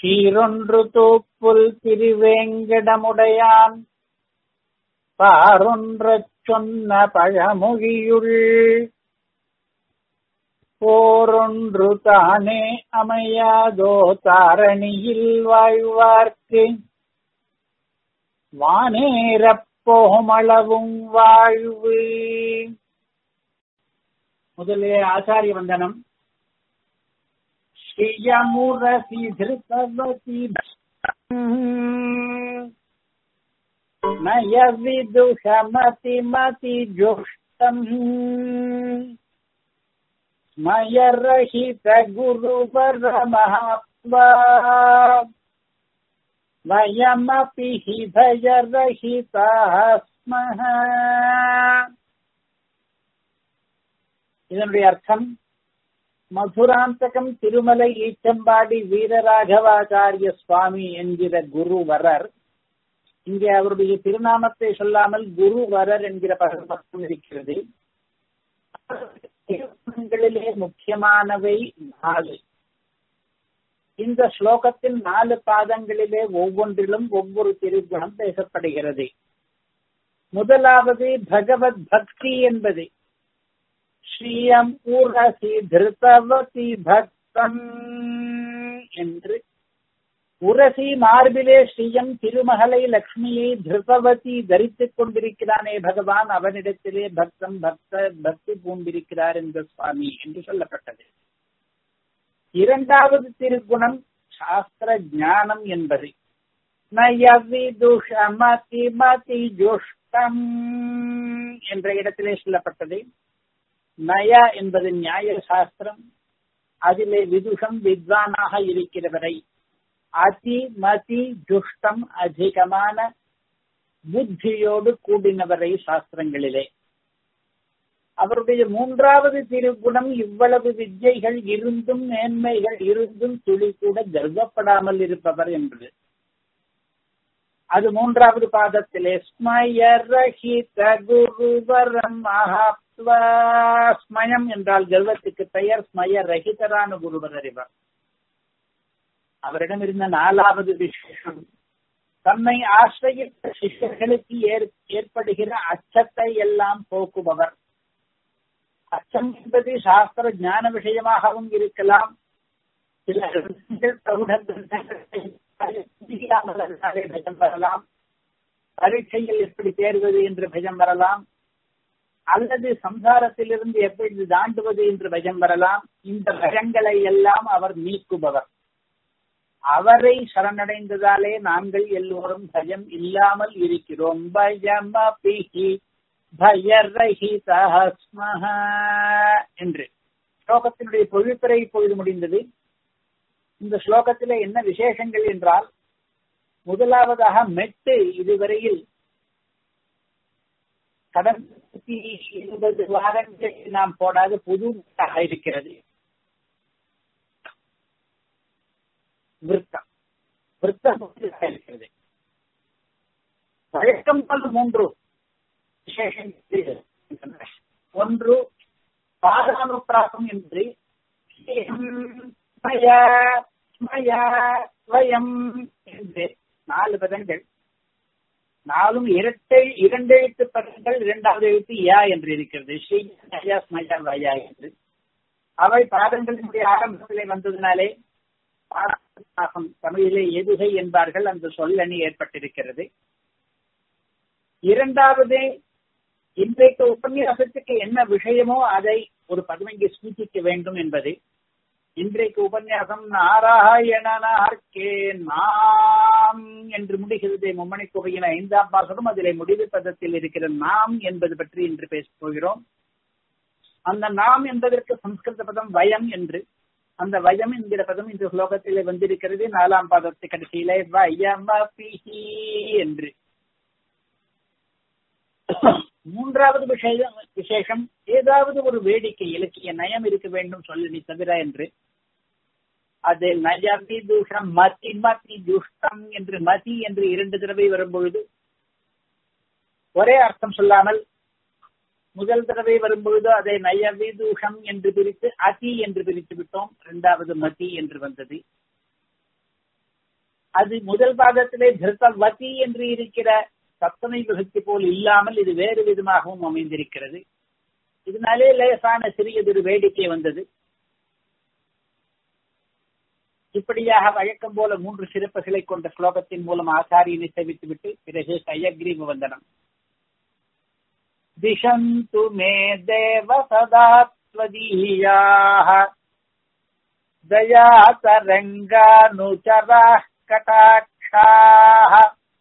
சீரொன்று தூப்புல் திருவேங்கடமுடையான் பாரொன்றச் சொன்ன பழமொழியுள் போரொன்று தானே அமையாதோ தாரணியில் வாழ்வார்க்கு வானேரப் போமளவும் வாழ்வு முதலே ஆச்சாரிய வந்தனம் ஸ்ரீயமுரசி திருத்தவதி நய விதுஷமதி மதி ஜுஷ்டம் மயரஹித குருவர மகாத்மா वयमपि हि भयरहिताः स्मः இதனுடைய அர்த்தம் மதுராந்தகம் திருமலை ஈச்சம்பாடி வீரராகவாச்சாரிய சுவாமி என்கிற குருவரர் இங்கே அவருடைய திருநாமத்தை சொல்லாமல் குருவரர் என்கிற பகவம் இருக்கிறது திருமணங்களிலே முக்கியமானவை நாலு இந்த ஸ்லோகத்தின் நாலு பாதங்களிலே ஒவ்வொன்றிலும் ஒவ்வொரு திருக்குணம் பேசப்படுகிறது முதலாவது பகவத் பக்தி என்பது ஸ்ரீயம் ஊரசி திருத்தவதி பக்தம் என்று உரசி மார்பிலே ஸ்ரீயம் திருமகளை லக்ஷ்மியை திருபவதி தரித்துக் கொண்டிருக்கிறானே பகவான் அவனிடத்திலே பக்தம் பக்த பக்தி பூண்டிருக்கிறார் என்ற சுவாமி என்று சொல்லப்பட்டது இரண்டாவது திருக்குணம் சாஸ்திர ஞானம் என்பது நயவிதுஷமதி மதி ஜுஷ்டம் என்ற இடத்திலே சொல்லப்பட்டது நய என்பது நியாய சாஸ்திரம் அதிலே விதுஷம் வித்வானாக இருக்கிறவரை அதி மதி ஜுஷ்டம் அதிகமான புத்தியோடு கூடினவரை சாஸ்திரங்களிலே அவருடைய மூன்றாவது திருக்குணம் இவ்வளவு வித்யைகள் இருந்தும் மேன்மைகள் இருந்தும் துளி கூட கர்வப்படாமல் இருப்பவர் என்பது அது மூன்றாவது பாதத்திலே ஸ்மயரஹித குருவரம் மகாத்வா ஸ்மயம் என்றால் கர்வத்துக்கு பெயர் ஸ்மய ரஹிதரான குருவர் அறிவர் அவரிடம் இருந்த நாலாவது விசேஷம் தன்னை ஆசிரியத்த சிஷ்யர்களுக்கு ஏற்படுகிற அச்சத்தை எல்லாம் போக்குபவர் அச்சம் என்பது சாஸ்திர ஞான விஷயமாகவும் இருக்கலாம் சில பயம் வரலாம் பரீட்சையில் எப்படி தேர்வது என்று பயம் வரலாம் அல்லது சம்சாரத்திலிருந்து எப்படி தாண்டுவது என்று பயம் வரலாம் இந்த பயங்களை எல்லாம் அவர் நீக்குபவர் அவரை சரணடைந்ததாலே நாங்கள் எல்லோரும் பயம் இல்லாமல் இருக்கிறோம் பயமபிஹி பயரஹிதஸ்மஹ என்று ஸ்லோகத்தினுடைய பொழிப்புரை இப்பொழுது முடிந்தது இந்த ஸ்லோகத்திலே என்ன விசேஷங்கள் என்றால் முதலாவதாக மெட்டு இதுவரையில் கடந்த இருபது வாரங்களில் நாம் போடாத புது இருக்கிறது விருத்தம் விருத்தம் இருக்கிறது வழக்கம் போல் மூன்று விசேஷங்கள் ஒன்று பாதானுப்பிராசம் என்று வயம் என்று நாலு பதங்கள் நாலும் இரட்டை இரண்டெழுத்து பதங்கள் இரண்டாவது எழுத்து யா என்று இருக்கிறது ஸ்ரீ ஸ்மயா ஸ்மயா வயா என்று அவை பாதங்களினுடைய ஆரம்பத்திலே வந்ததினாலே பாதானுப்பிராசம் தமிழிலே எதுகை என்பார்கள் அந்த சொல்லணி ஏற்பட்டிருக்கிறது இரண்டாவது இன்றைக்கு உபன்யாசத்துக்கு என்ன விஷயமோ அதை ஒரு பதினைந்து சூச்சிக்க வேண்டும் என்பது இன்றைக்கு உபன்யாசம் நாராயணனார்க்கே நாம் என்று முடிகிறது மும்மணி கோவையின் ஐந்தாம் பாசனம் அதிலே முடிவு பதத்தில் இருக்கிற நாம் என்பது பற்றி இன்று பேசப் போகிறோம் அந்த நாம் என்பதற்கு சம்ஸ்கிருத பதம் வயம் என்று அந்த வயம் என்கிற பதம் இந்த ஸ்லோகத்திலே வந்திருக்கிறது நாலாம் பாதத்தை கடைசியிலே வயமபிஹி என்று மூன்றாவது விஷயம் விசேஷம் ஏதாவது ஒரு வேடிக்கை இலக்கிய நயம் இருக்க வேண்டும் சொல்லி நீ தவிர என்று அது நயமி தூஷம் மதி மதி துஷ்டம் என்று மதி என்று இரண்டு தடவை வரும்பொழுது ஒரே அர்த்தம் சொல்லாமல் முதல் தடவை வரும்பொழுது அதை நயவி தூஷம் என்று பிரித்து அதி என்று பிரித்து விட்டோம் இரண்டாவது மதி என்று வந்தது அது முதல் பாதத்திலே திருத்தவதி என்று இருக்கிற சப்தமை விபக்தி போல் இல்லாமல் இது வேறு விதமாகவும் அமைந்திருக்கிறது இதனாலே லேசான சிறியதொரு வேடிக்கை வந்தது இப்படியாக வழக்கம் போல மூன்று சிறப்புகளை கொண்ட ஸ்லோகத்தின் மூலம் ஆச்சாரியனை சேவித்துவிட்டு பிறகு கையக்ரீம வந்தனம் திசந்து மே தேவ சதாத்வதீயாः दयातरङ्गानुचराः कटाक्षाः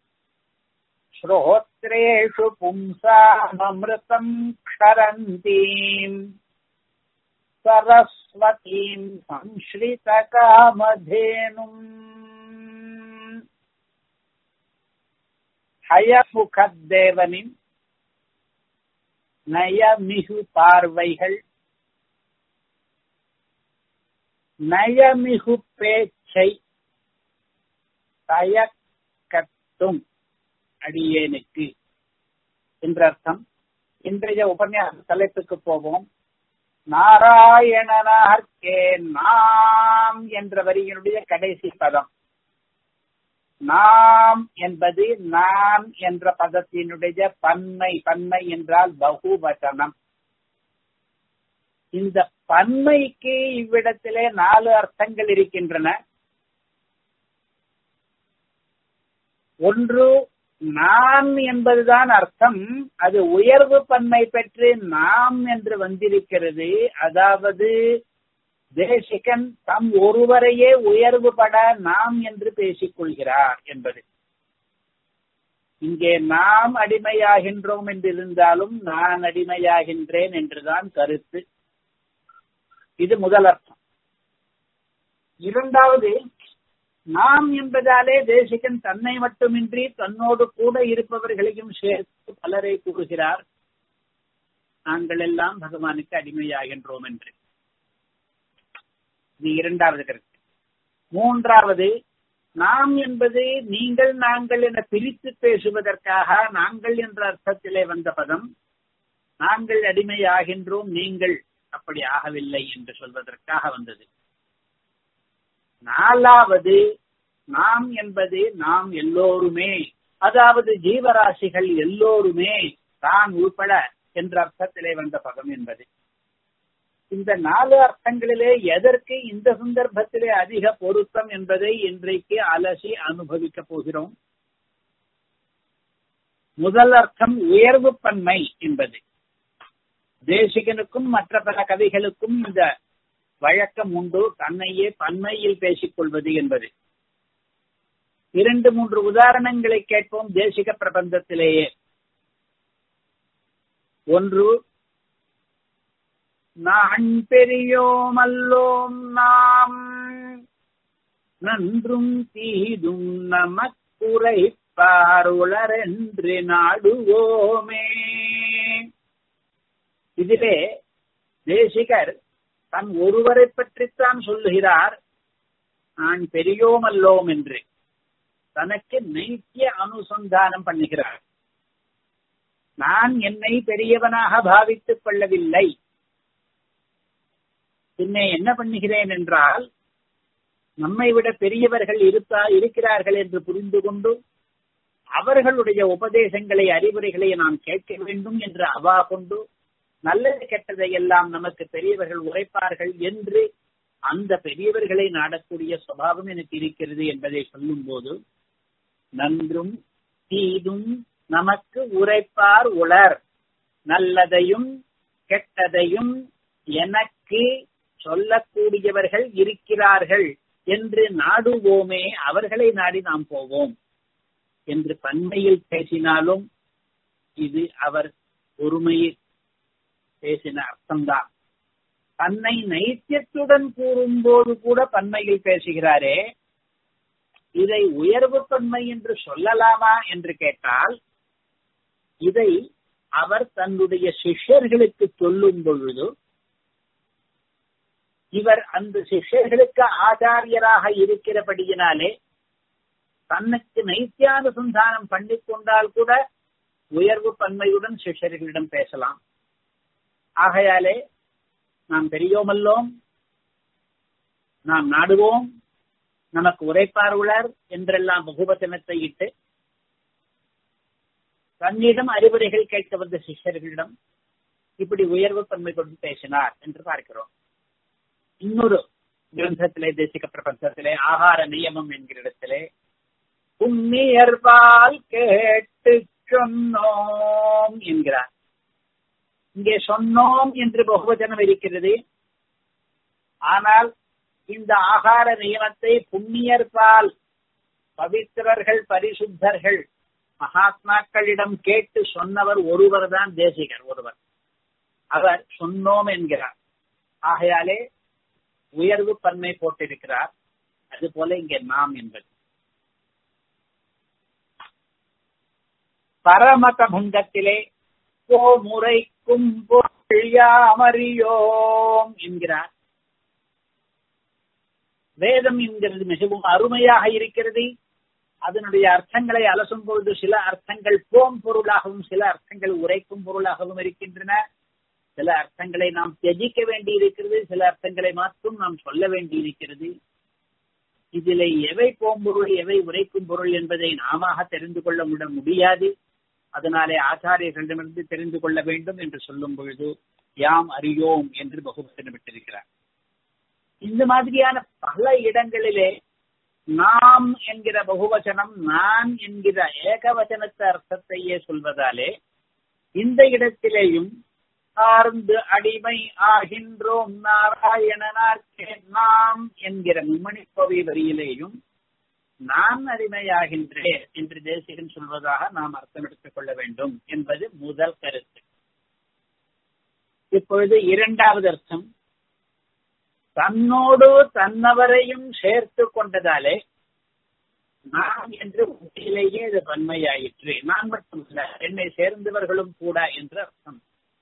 श्रोत्रेषु पुंसाममृतम् क्षरन्तीम् सरस्वतीम् संश्रितकामधेनुम् ஹயமுகத்தேவனின் நயமிகு பார்வைகள் நயமிகு பேச்சை தயக்கட்டும் அடியேனுக்கு என்ற அர்த்தம் இன்றைய உபன்யாச தலைப்புக்கு போவோம் நாராயணனார்க்கே நாம் என்ற வரியினுடைய கடைசி பதம் நாம் என்பது நான் என்ற பதத்தினுடைய பன்மை பன்மை என்றால் பகுவச்சனம் இந்த பன்மைக்கு இவ்விடத்திலே நாலு அர்த்தங்கள் இருக்கின்றன ஒன்று நான் என்பதுதான் அர்த்தம் அது உயர்வு பன்மை பெற்று நாம் என்று வந்திருக்கிறது அதாவது தேசிகன் தம் ஒருவரையே உயர்வுபட நாம் என்று பேசிக் கொள்கிறார் என்பது இங்கே நாம் அடிமையாகின்றோம் என்றிருந்தாலும் நான் அடிமையாகின்றேன் என்றுதான் கருத்து இது முதல் அர்த்தம் இரண்டாவது நாம் என்பதாலே தேசிகன் தன்னை மட்டுமின்றி தன்னோடு கூட இருப்பவர்களையும் சேர்த்து பலரை கூறுகிறார் நாங்கள் எல்லாம் பகவானுக்கு அடிமையாகின்றோம் என்று இது இரண்டாவது கருத்து மூன்றாவது நாம் என்பது நீங்கள் நாங்கள் என பிரித்து பேசுவதற்காக நாங்கள் என்ற அர்த்தத்திலே வந்த பதம் நாங்கள் அடிமையாகின்றோம் நீங்கள் அப்படி ஆகவில்லை என்று சொல்வதற்காக வந்தது நாலாவது நாம் என்பது நாம் எல்லோருமே அதாவது ஜீவராசிகள் எல்லோருமே தான் உள்பட என்ற அர்த்தத்திலே வந்த பதம் என்பது இந்த நாலு அர்த்தங்களிலே எதற்கு இந்த சந்தர்ப்பத்திலே அதிக பொருத்தம் என்பதை இன்றைக்கு அலசி அனுபவிக்க போகிறோம் முதல் அர்த்தம் உயர்வு பன்மை என்பது தேசிகனுக்கும் மற்ற பல கவிகளுக்கும் இந்த வழக்கம் உண்டு தன்னையே பன்மையில் பேசிக் கொள்வது என்பது இரண்டு மூன்று உதாரணங்களை கேட்போம் தேசிக பிரபந்தத்திலேயே ஒன்று நான் பெரியோமல்லோம் நாம் நன்றும் தீதும் நமக்குரைப்பாருளரென்று நாடுவோமே இதிலே தேசிகர் தன் ஒருவரை பற்றித்தான் சொல்லுகிறார் நான் பெரியோமல்லோம் என்று தனக்கு நைத்திய அனுசந்தானம் பண்ணுகிறார் நான் என்னை பெரியவனாக பாவித்துக் கொள்ளவில்லை பின்னே என்ன பண்ணுகிறேன் என்றால் நம்மை விட பெரியவர்கள் இருப்பா இருக்கிறார்கள் என்று புரிந்து கொண்டு அவர்களுடைய உபதேசங்களை அறிவுரைகளை நாம் கேட்க வேண்டும் என்று அவா கொண்டு நல்லது கெட்டதை எல்லாம் நமக்கு பெரியவர்கள் உரைப்பார்கள் என்று அந்த பெரியவர்களை நாடக்கூடிய சுபாவம் எனக்கு இருக்கிறது என்பதை சொல்லும் போது நன்றும் தீதும் நமக்கு உரைப்பார் உளர் நல்லதையும் கெட்டதையும் எனக்கு சொல்லக்கூடியவர்கள் இருக்கிறார்கள் என்று நாடுவோமே அவர்களை நாடி நாம் போவோம் என்று பன்மையில் பேசினாலும் இது அவர் ஒருமையில் பேசின அர்த்தம்தான் தன்னை நைத்தியத்துடன் கூறும்போது கூட பன்மையில் பேசுகிறாரே இதை உயர்வு பன்மை என்று சொல்லலாமா என்று கேட்டால் இதை அவர் தன்னுடைய சிஷ்யர்களுக்கு சொல்லும் பொழுது இவர் அந்த சிஷ்யர்களுக்கு ஆச்சாரியராக இருக்கிறபடியினாலே தன்னுக்கு நைத்தியானுசந்தானம் பண்ணிக் கொண்டால் கூட உயர்வு பன்மையுடன் சிஷ்யர்களிடம் பேசலாம் ஆகையாலே நாம் பெரியோமல்லோம் நாம் நாடுவோம் நமக்கு உரைப்பார்வுளர் என்றெல்லாம் பகுவச்சனத்தை இட்டு தன்னிடம் அறிவுரைகள் கேட்க வந்த சிஷ்யர்களிடம் இப்படி உயர்வு தன்மை கொண்டு பேசினார் என்று பார்க்கிறோம் இன்னொரு கிரந்தத்திலே தேசிக பிரபஞ்சத்திலே ஆகார நியமம் என்கிற இடத்திலே புண்ணியர்பால் கேட்டு சொன்னோம் என்கிறார் இங்கே சொன்னோம் என்று பகுவச்சனம் இருக்கிறது ஆனால் இந்த ஆகார நியமத்தை புண்ணியர்பால் பவித்திரர்கள் பரிசுத்தர்கள் மகாத்மாக்களிடம் கேட்டு சொன்னவர் ஒருவர் தான் தேசிகர் ஒருவர் அவர் சொன்னோம் என்கிறார் ஆகையாலே உயர்வு பன்மை போட்டிருக்கிறார் அது போல இங்கே நாம் என்பது பரமத பங்கத்திலே போ முறைக்கும் யாமறியோம் என்கிறார் வேதம் என்கிறது மிகவும் அருமையாக இருக்கிறது அதனுடைய அர்த்தங்களை அலசும் பொழுது சில அர்த்தங்கள் போம் பொருளாகவும் சில அர்த்தங்கள் உரைக்கும் பொருளாகவும் இருக்கின்றன சில அர்த்தங்களை நாம் தியஜிக்க வேண்டி இருக்கிறது சில அர்த்தங்களை மட்டும் நாம் சொல்ல வேண்டி இருக்கிறது இதிலே எவை போம்பொருள் எவை உரைக்கும் பொருள் என்பதை நாம தெரிந்து கொள்ள முட முடியாது அதனாலே ஆச்சாரியர்களிடமிருந்து தெரிந்து கொள்ள வேண்டும் என்று சொல்லும் பொழுது யாம் அறியோம் என்று பகுவசனமிட்டிருக்கிறார் இந்த மாதிரியான பல இடங்களிலே நாம் என்கிற பகுவச்சனம் நான் என்கிற ஏகவச்சனத்த அர்த்தத்தையே சொல்வதாலே இந்த இடத்திலேயும் சார்ந்து அடிமை ஆகின்றோம் நாராயணனார்க்கே நாம் என்கிற மும்மணி கோவை வரியிலேயும் நான் அடிமையாகின்றேன் என்று தேசிகன் சொல்வதாக நாம் அர்த்தம் எடுத்துக் கொள்ள வேண்டும் என்பது முதல் கருத்து இப்பொழுது இரண்டாவது அர்த்தம் தன்னோடு தன்னவரையும் சேர்த்து கொண்டதாலே நான் என்று உண்மையிலேயே இது பன்மையாயிற்று நான் மட்டுமல்ல என்னை சேர்ந்தவர்களும் கூட என்று அர்த்தம்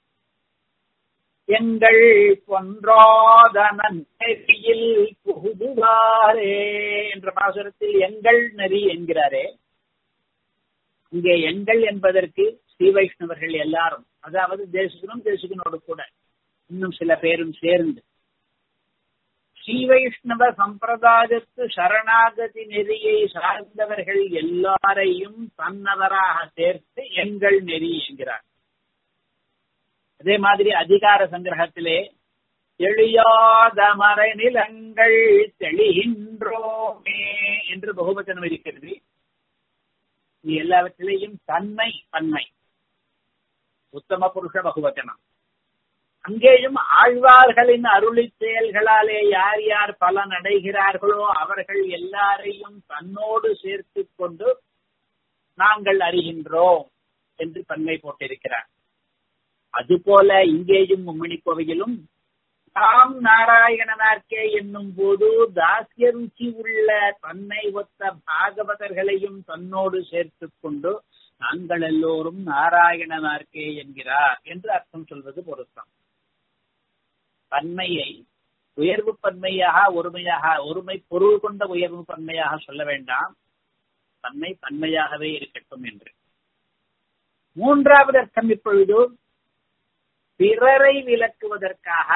எங்கள் பொன்றாதனில் புகுதுவாரே என்ற பாசுரத்தில் எங்கள் நெறி என்கிறாரே இங்கே எங்கள் என்பதற்கு ஸ்ரீ வைஷ்ணவர்கள் எல்லாரும் அதாவது தேசிகனும் தேசிகனோடு கூட இன்னும் சில பேரும் சேர்ந்து ஸ்ரீ வைஷ்ணவ சம்பிரதாயத்து சரணாகதி நெறியை சார்ந்தவர்கள் எல்லாரையும் தன்னவராக சேர்த்து எங்கள் நெறி என்கிறார் அதே மாதிரி அதிகார சங்கிரகத்திலே எளியாத மறை நிலங்கள் தெளிகின்றோமே என்று பகுவச்சனம் இருக்கிறது இது எல்லாவற்றிலேயும் தன்மை பன்மை உத்தம புருஷ பகுவச்சனம் அங்கேயும் ஆழ்வார்களின் அருளி செயல்களாலே யார் யார் பலன் அடைகிறார்களோ அவர்கள் எல்லாரையும் தன்னோடு சேர்த்து கொண்டு நாங்கள் அறிகின்றோம் என்று பன்மை போட்டிருக்கிறார் அதுபோல இங்கேயும் மும்மணி கோவையிலும் தாம் நாராயணனார்க்கே என்னும் போது தாசிய ருச்சி உள்ள தன்னை ஒத்த பாகவதர்களையும் தன்னோடு சேர்த்து கொண்டு நாங்கள் எல்லோரும் நாராயணனார்க்கே என்கிறார் என்று அர்த்தம் சொல்வது பொருத்தம் பன்மையை உயர்வு பன்மையாக ஒருமையாக ஒருமை பொருள் கொண்ட உயர்வு பன்மையாக சொல்ல வேண்டாம் பன்மை பன்மையாகவே இருக்கட்டும் என்று மூன்றாவது அர்த்தம் இப்பொழுது பிறரை விளக்குவதற்காக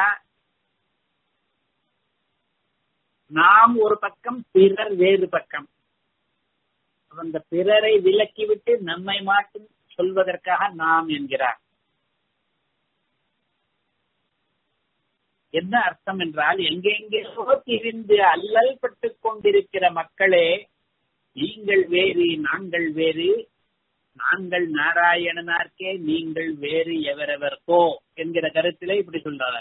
நாம் ஒரு பக்கம் பிறர் வேறு பக்கம் அந்த பிறரை விலக்கிவிட்டு நம்மை மட்டும் சொல்வதற்காக நாம் என்கிறார் என்ன அர்த்தம் என்றால் எங்கெங்கேயோ திரிந்து அல்லல் பட்டு கொண்டிருக்கிற மக்களே நீங்கள் வேறு நாங்கள் வேறு நாங்கள் நாராயணனார்க்கே நீங்கள் வேறு எவரெவர்கோ என்கிற கருத்திலே இப்படி சொல்றாங்க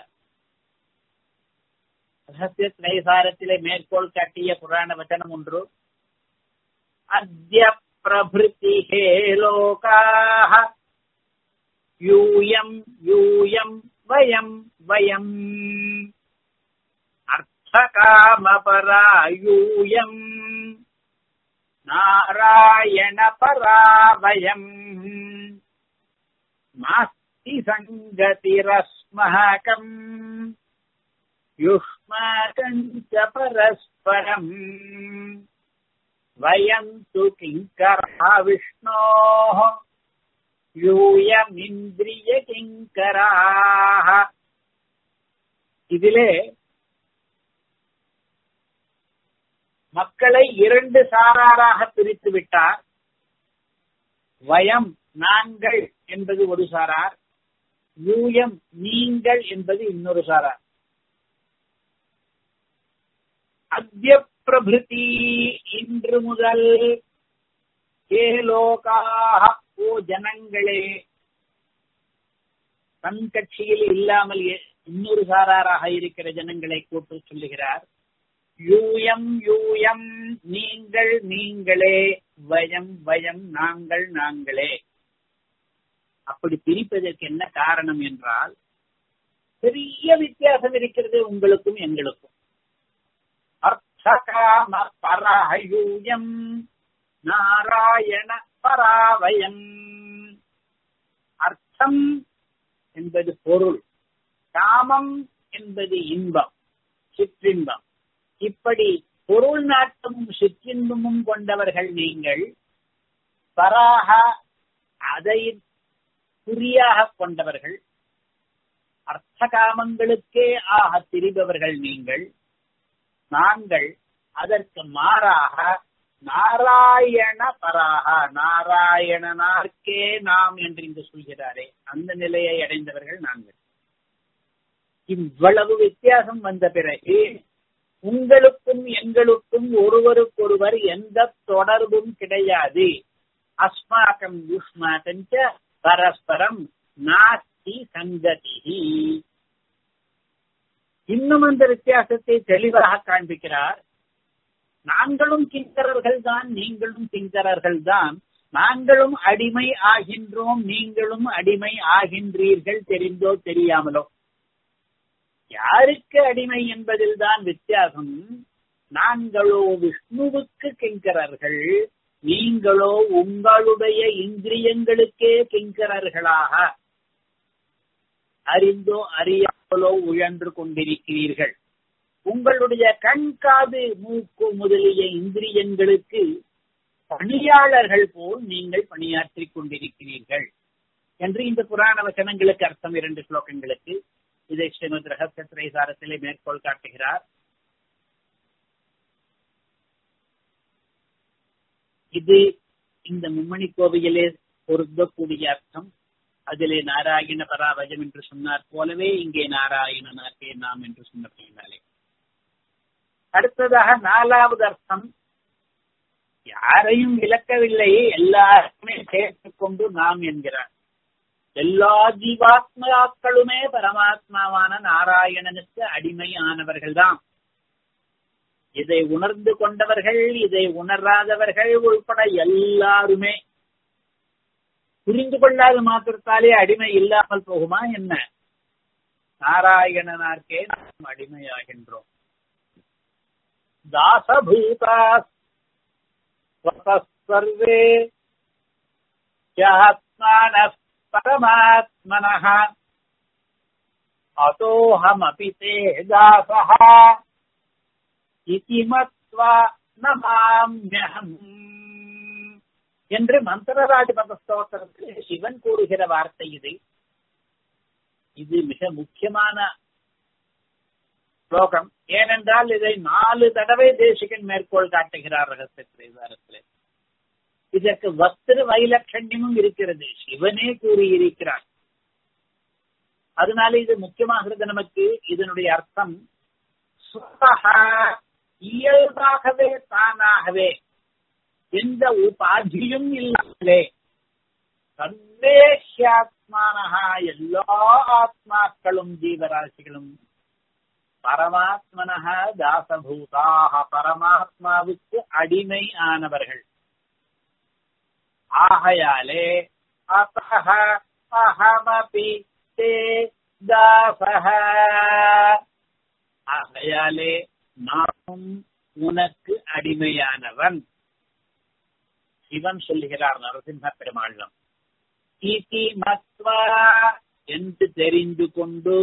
ரகசிய திரைசாரத்திலே மேற்கோள் காட்டிய புராண வச்சனம் ஒன்று அத்ய பிரபிருதி ஹே லோகாः யூயம் யூயம் வயம் வயம் அர்த்தகாமபரா யூயம் நாராயண பராவயம் நாஸ்தி சங்கதிரஸ்மகம் युष्माकञ्च परस्परम् वयम् तु किङ्करः विष्णोः யூயமிந்திரிய இதிலே மக்களை இரண்டு சாராராக பிரித்து விட்டார் வயம் நாங்கள் என்பது ஒரு சாரார் யூயம் நீங்கள் என்பது இன்னொரு சாரார் அத்திய பிரபிருதி இன்று முதல் ஏ லோகாக ஓ ஜனங்களே தன் கட்சியில் இல்லாமல் இன்னொரு சாராராக இருக்கிற ஜனங்களை கூட்டு சொல்லுகிறார் யூயம் யூயம் நீங்கள் நீங்களே வயம் வயம் நாங்கள் நாங்களே அப்படி பிரிப்பதற்கு என்ன காரணம் என்றால் பெரிய வித்தியாசம் இருக்கிறது உங்களுக்கும் எங்களுக்கும் அர்த்தகாம பராயூயம் நாராயண பராவயம் அர்த்தம் என்பது பொருள் காமம் என்பது இன்பம் சிற்றின்பம் இப்படி பொருள் நாட்டமும் சிற்றின்பமும் கொண்டவர்கள் நீங்கள் பராக அதை குறியாக கொண்டவர்கள் அர்த்த காமங்களுக்கே ஆக திரிபவர்கள் நீங்கள் நாங்கள் அதற்கு மாறாக நாராயண பராக நாராயணனார்க்கே நாம் என்று இங்கு சொல்கிறாரே அந்த நிலையை அடைந்தவர்கள் நாங்கள் இவ்வளவு வித்தியாசம் வந்த பிறகு உங்களுக்கும் எங்களுக்கும் ஒருவருக்கொருவர் எந்த தொடர்பும் கிடையாது அஸ்மாக்கம் யுஷ்மாக்கம் பரஸ்பரம் நாஸ்தி சங்கதி இன்னும் அந்த வித்தியாசத்தை தெளிவாக காண்பிக்கிறார் நாங்களும் கிங்கரர்கள் தான் நீங்களும் கிங்கரர்கள் தான் நாங்களும் அடிமை ஆகின்றோம் நீங்களும் அடிமை ஆகின்றீர்கள் தெரிந்தோ தெரியாமலோ யாருக்கு அடிமை என்பதில் தான் வித்தியாசம் நாங்களோ விஷ்ணுவுக்கு கிங்கரர்கள் நீங்களோ உங்களுடைய இந்திரியங்களுக்கே கிங்கரர்களாக அறிந்தோ அறியாமலோ உழன்று கொண்டிருக்கிறீர்கள் உங்களுடைய கண் காது மூக்கு முதலிய இந்திரியங்களுக்கு பணியாளர்கள் போல் நீங்கள் பணியாற்றிக் கொண்டிருக்கிறீர்கள் என்று இந்த புராண வசனங்களுக்கு அர்த்தம் இரண்டு ஸ்லோகங்களுக்கு இதை ஸ்ரீமத் ரகசிய திரைசாரத்திலே மேற்கோள் காட்டுகிறார் இது இந்த மும்மணி கோவிலே பொருந்தக்கூடிய அர்த்தம் அதிலே நாராயண பராவஜம் என்று சொன்னார் போலவே இங்கே நாராயணனாக்கே நாம் என்று சொன்னபடினாலே அடுத்ததாக நாலாவது அர்த்தம் யாரையும் விளக்கவில்லை எல்லாருமே சேர்த்துக் கொண்டு நாம் என்கிறார் எல்லா ஜீவாத்மாக்களுமே பரமாத்மாவான நாராயணனுக்கு அடிமையானவர்கள் தான் இதை உணர்ந்து கொண்டவர்கள் இதை உணராதவர்கள் உள்பட எல்லாருமே புரிந்து கொள்ளாத மாத்திரத்தாலே அடிமை இல்லாமல் போகுமா என்ன நாராயணனார்க்கே நாம் அடிமையாகின்றோம் தாசபூதா சர்வே யாத்மான பரமாத்மனः அத்தோஹமபி தே தாசः இதி மத்வா நமாம்யஹம் என்று மந்திரராஜ பதஸ்தோத்திரத்தில் சிவன் கூறுகிற வார்த்தை இது இது மிக முக்கியமான ஸ்லோகம் ஏனென்றால் இதை நாலு தடவை தேசிகன் மேற்கோள் காட்டுகிறார் ரகசிய திரைவாரத்தில் இதற்கு வஸ்திர வைலட்சண்யமும் இருக்கிறது சிவனே கூறியிருக்கிறார் அதனால இது முக்கியமாகிறது நமக்கு இதனுடைய அர்த்தம் இயல்பாகவே தானாகவே எந்த உபாதியும் இல்லாமலே சர்வேஷாத்மானஹா எல்லா ஆத்மாக்களும் ஜீவராசிகளும் பரமாத்மனஹ தாசபூதாக பரமாத்மாவுக்கு அடிமை ஆனவர்கள் ஆகையாலே அத்தக அகமபி தே தாசக ஆகையாலே நானும் உனக்கு அடிமையானவன் சிவன் சொல்லுகிறார் நரசிம்ம பெருமாளம் ஈதி மத்வா என்று தெரிந்து கொண்டு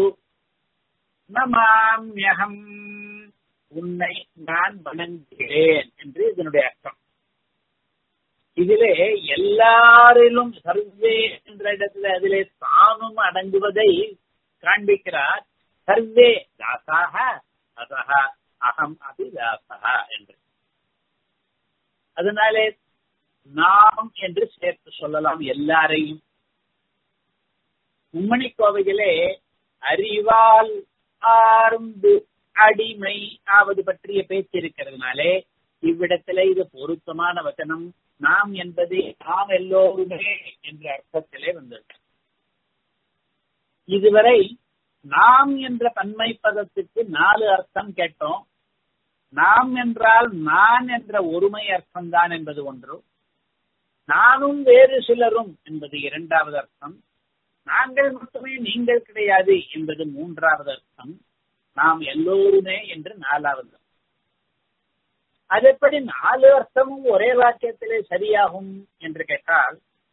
நமாம்யகம் உன்னை நான் வணங்குகிறேன் என்று இதனுடைய அர்த்தம் இதிலே எல்லாரிலும் சர்வே என்ற இடத்துல அதிலே தானும் அடங்குவதை காண்பிக்கிறார் சர்வே தாசாக அதக அகம் அபி தாசக என்று அதனாலே நாம் என்று சேர்த்து சொல்லலாம் எல்லாரையும் உம்மணி கோவையிலே அறிவால் ஆர்ந்து அடிமை ஆவது பற்றிய பேச்சு இருக்கிறதுனாலே இவ்விடத்திலே இது பொருத்தமான வசனம் நாம் என்பது நாம் எல்லோருமே என்ற அர்த்தத்திலே வந்தது இதுவரை நாம் என்ற தன்மை பதத்துக்கு நாலு அர்த்தம் கேட்டோம் நாம் என்றால் நான் என்ற ஒருமை அர்த்தம் தான் என்பது ஒன்று நானும் வேறு சிலரும் என்பது இரண்டாவது அர்த்தம் நாங்கள் மட்டுமே நீங்கள் கிடையாது என்பது மூன்றாவது அர்த்தம் நாம் எல்லோருமே என்று நாலாவது அது எப்படி நாலு அர்த்தமும் ஒரே வாக்கியத்திலே சரியாகும் என்று கேட்டால்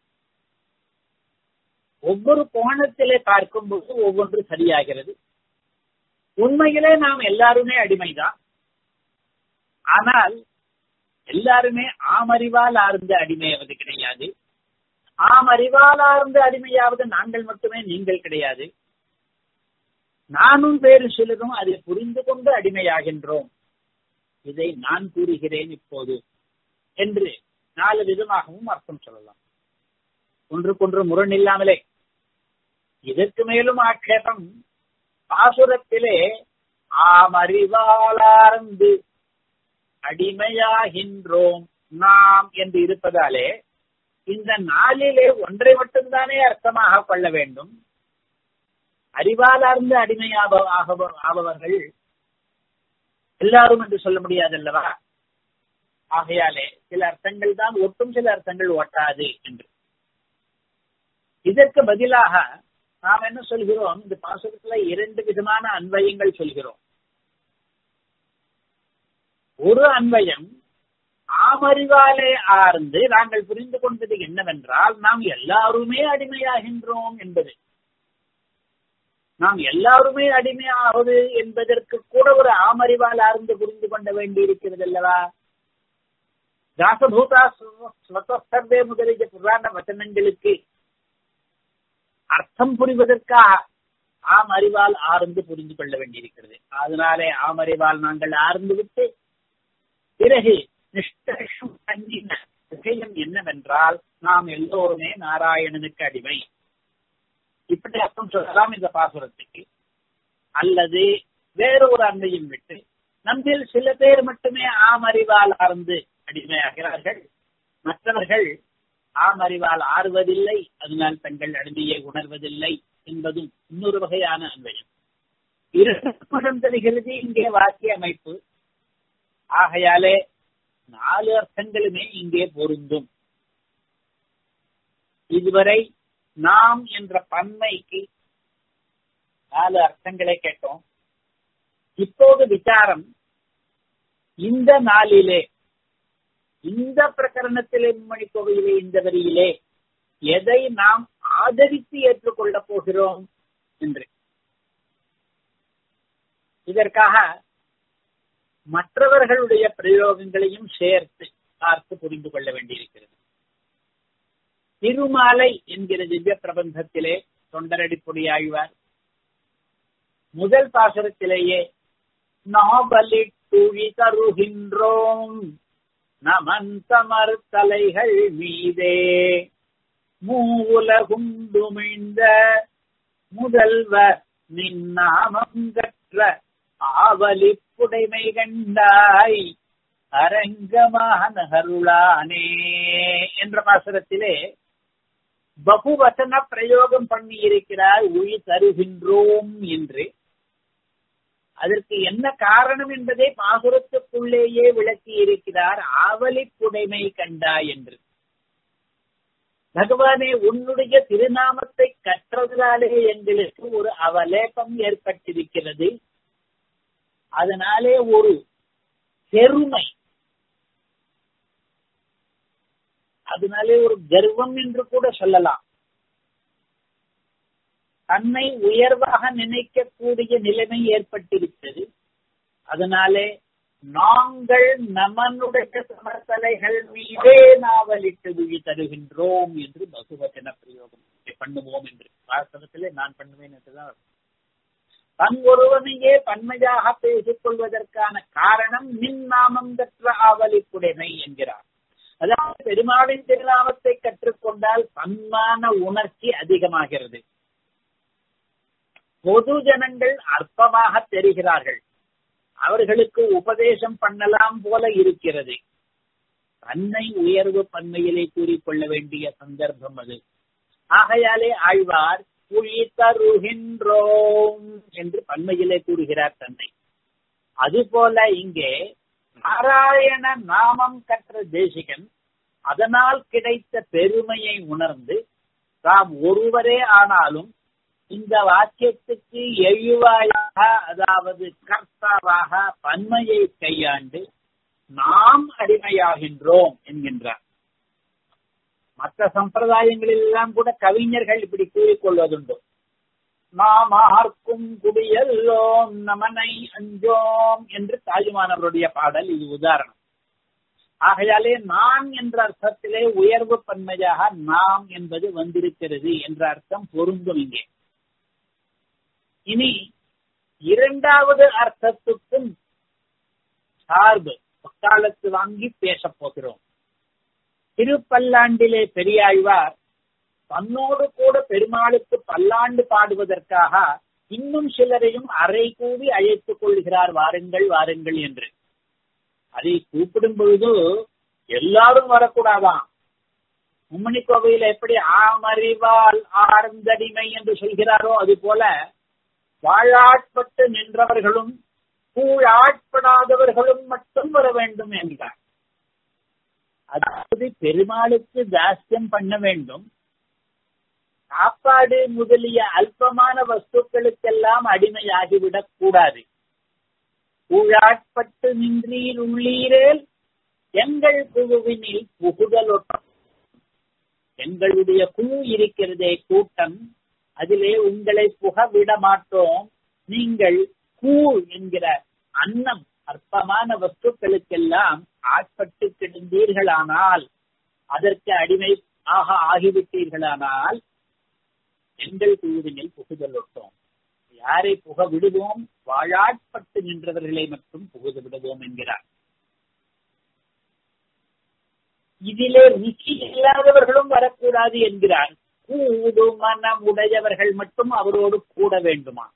ஒவ்வொரு கோணத்திலே பார்க்கும்போது ஒவ்வொன்று சரியாகிறது உண்மையிலே நாம் எல்லாருமே அடிமைதான் ஆனால் எல்லாருமே ஆமறிவால் ஆர்ந்த அடிமையாவது கிடையாது ஆமறிவால் ஆர்ந்த அடிமையாவது நாங்கள் மட்டுமே நீங்கள் கிடையாது நானும் வேறு சிலரும் அதை புரிந்து கொண்டு அடிமையாகின்றோம் இதை நான் கூறுகிறேன் இப்போது என்று நாலு விதமாகவும் அர்த்தம் சொல்லலாம் ஒன்றுக்கொன்று முரண் இல்லாமலே இதற்கு மேலும் ஆட்சேபம் பாசுரத்திலே ஆமறிவாளார்ந்து அடிமையாகின்றோம் நாம் என்று இருப்பதாலே இந்த நாளிலே ஒன்றை மட்டும்தானே அர்த்தமாக கொள்ள வேண்டும் அறிவாலார்ந்த அடிமையாக ஆபவர்கள் எல்லாரும் என்று சொல்ல முடியாதல்லவா ஆகையாலே சில அர்த்தங்கள் தான் ஒட்டும் சில அர்த்தங்கள் ஒட்டாது என்று இதற்கு பதிலாக நாம் என்ன சொல்கிறோம் இந்த பாசுரத்துல இரண்டு விதமான அன்வயங்கள் சொல்கிறோம் ஒரு அன்வயம் ஆமறிவாலே ஆர்ந்து நாங்கள் புரிந்து கொண்டது என்னவென்றால் நாம் எல்லாருமே அடிமையாகின்றோம் என்பது நாம் எல்லாருமே அடிமையாவது என்பதற்கு கூட ஒரு ஆமறிவால் ஆர்ந்து புரிந்து கொள்ள வேண்டி இருக்கிறது அல்லவா தாசபூதா ஸ்வத்தர்வே முதலிய புராண வசனங்களுக்கு அர்த்தம் புரிவதற்காக ஆம் அறிவால் ஆர்ந்து புரிந்து கொள்ள வேண்டியிருக்கிறது அதனாலே ஆம் அறிவால் நாங்கள் ஆர்ந்து விட்டு பிறகு நிஷ்கர்ஷம் பண்ணின விஷயம் என்னவென்றால் நாம் எல்லோருமே நாராயணனுக்கு அடிமை இப்படி அர்த்தம் சொல்லலாம் இந்த பாசுரத்துக்கு அல்லது வேற ஒரு அன்னையும் விட்டு நம்மில் சில பேர் மட்டுமே ஆமறிவால் ஆர்ந்து அடிமையாகிறார்கள் மற்றவர்கள் ஆமறிவால் ஆறுவதில்லை அதனால் தங்கள் அடிமையை உணர்வதில்லை என்பதும் இன்னொரு வகையான அன்வயம் இரண்டு தெரிகிறது இங்கே வாக்கிய அமைப்பு ஆகையாலே நாலு அர்த்தங்களுமே இங்கே பொருந்தும் இதுவரை நாம் என்ற பன்மைக்கு நாலு அர்த்தங்களை கேட்டோம் இப்போது விசாரம் இந்த நாளிலே இந்த பிரகரணத்திலே மணி கோவிலே இந்த வரியிலே எதை நாம் ஆதரித்து ஏற்றுக்கொள்ளப் போகிறோம் என்று இதற்காக மற்றவர்களுடைய பிரயோகங்களையும் சேர்த்து பார்த்து புரிந்து கொள்ள வேண்டியிருக்கிறது திருமாலை என்கிற திவ்ய பிரபந்தத்திலே தொண்டரடிப்பொடி ஆழ்வார் முதல் பாசுரத்திலேயே நாபலி துழி தருகின்றோம் நமந்தமர் தலைகள் மீதே மூவுலகுண்டுமிழ்ந்த முதல்வர் நின்னாமம் கற்ற ஆவலி புடைமை கண்டாய் அரங்கமானகருளானே என்ற பாசுரத்திலே பகுவசன பிரயோகம் பண்ணி இருக்கிறார் உயிர் தருகின்றோம் என்று அதற்கு என்ன காரணம் என்பதை பாசுரத்துக்குள்ளேயே விளக்கி இருக்கிறார் ஆவலி புடைமை கண்டாய் என்று பகவானே உன்னுடைய திருநாமத்தை கற்றதாலே எங்களுக்கு ஒரு அவலேபம் ஏற்பட்டிருக்கிறது அதனாலே ஒரு பெருமை அதனாலே ஒரு கர்வம் என்று கூட சொல்லலாம் தன்னை உயர்வாக நினைக்கக்கூடிய நிலைமை ஏற்பட்டிருக்கிறது அதனாலே நாங்கள் நமனுடைய சமர்த்தலைகள் மீதே நாவலிட்டு விழி தருகின்றோம் என்று பகுவச்சன பிரயோகம் பண்ணுவோம் என்று வாஸ்தவத்திலே நான் பண்ணுவேன் என்றுதான் தன் ஒருவனையே பன்மையாக பேசிக் கொள்வதற்கான காரணம் நின் நாமம் பெற்ற ஆவலிப்புடைமை என்கிறார் அதாவது பெருமாளின் திருநாமத்தை கற்றுக்கொண்டால் சன்மான உணர்ச்சி அதிகமாகிறது பொது ஜனங்கள் அற்பமாக தெரிகிறார்கள் அவர்களுக்கு உபதேசம் பண்ணலாம் போல இருக்கிறது தன்னை உயர்வு பன்மையிலே கூறிக்கொள்ள வேண்டிய சந்தர்ப்பம் அது ஆகையாலே ஆழ்வார் புலி தருகின்றோம் என்று பன்மையிலே கூறுகிறார் தன்னை அதுபோல இங்கே நாராயண நாமம் கற்ற தேசிகன் அதனால் கிடைத்த பெருமையை உணர்ந்து தாம் ஒருவரே ஆனாலும் இந்த வாக்கியத்துக்கு எழுவாயாக அதாவது கர்த்தாவாக பன்மையை கையாண்டு நாம் அடிமையாகின்றோம் என்கின்றார் மற்ற சம்பிரதாயங்களில் எல்லாம் கூட கவிஞர்கள் இப்படி கூறிக்கொள்வதுண்டு நாம் ஆர்க்கும் குடியல்லோம் நமனை அஞ்சோம் என்று தாயுமானவருடைய பாடல் இது உதாரணம் ஆகையாலே நான் என்ற அர்த்தத்திலே உயர்வு பன்மையாக நாம் என்பது வந்திருக்கிறது என்ற அர்த்தம் பொருந்தும் இங்கே இனி இரண்டாவது அர்த்தத்துக்கும் சார்பு பக்காலத்து வாங்கி பேசப் போகிறோம் திருப்பல்லாண்டிலே பெரியாழ்வார் தன்னோடு கூட பெருமாளுக்கு பல்லாண்டு பாடுவதற்காக இன்னும் சிலரையும் அரை கூடி அழைத்துக் கொள்கிறார் வாருங்கள் வாருங்கள் என்று அதை கூப்பிடும் பொழுது எல்லாரும் வரக்கூடாதாம் மும்மணி கோவையில எப்படி ஆமறிவால் ஆர்ந்தடிமை என்று சொல்கிறாரோ அது போல வாழாட்பட்டு நின்றவர்களும் கூழாட்படாதவர்களும் மட்டும் வர வேண்டும் என்றார் அதாவது பெருமாளுக்கு தாஸ்யம் பண்ண வேண்டும் சாப்பாடு முதலிய அல்பமான வஸ்துக்களுக்கெல்லாம் அடிமையாகிவிடக் கூடாது கூழாட்பட்டு நின்றீர் உள்ளீரேல் எங்கள் குழுவினில் புகுதலொட்டம் எங்களுடைய குழு இருக்கிறதே கூட்டம் அதிலே உங்களை புக விட மாட்டோம் நீங்கள் கூழ் என்கிற அன்னம் அற்பமான வஸ்துக்களுக்கெல்லாம் ஆட்பட்டு கிடந்தீர்களானால் அதற்கு அடிமை ஆக ஆகிவிட்டீர்களானால் எங்கள் குழுவினில் புகுதலொட்டோம் யாரை புக விடுவோம் வாழாட்பட்டு நின்றவர்களை மட்டும் புகுது விடுவோம் என்கிறார் இதிலே ருச்சி இல்லாதவர்களும் வரக்கூடாது என்கிறார் கூடு மனம் உடையவர்கள் மட்டும் அவரோடு கூட வேண்டுமா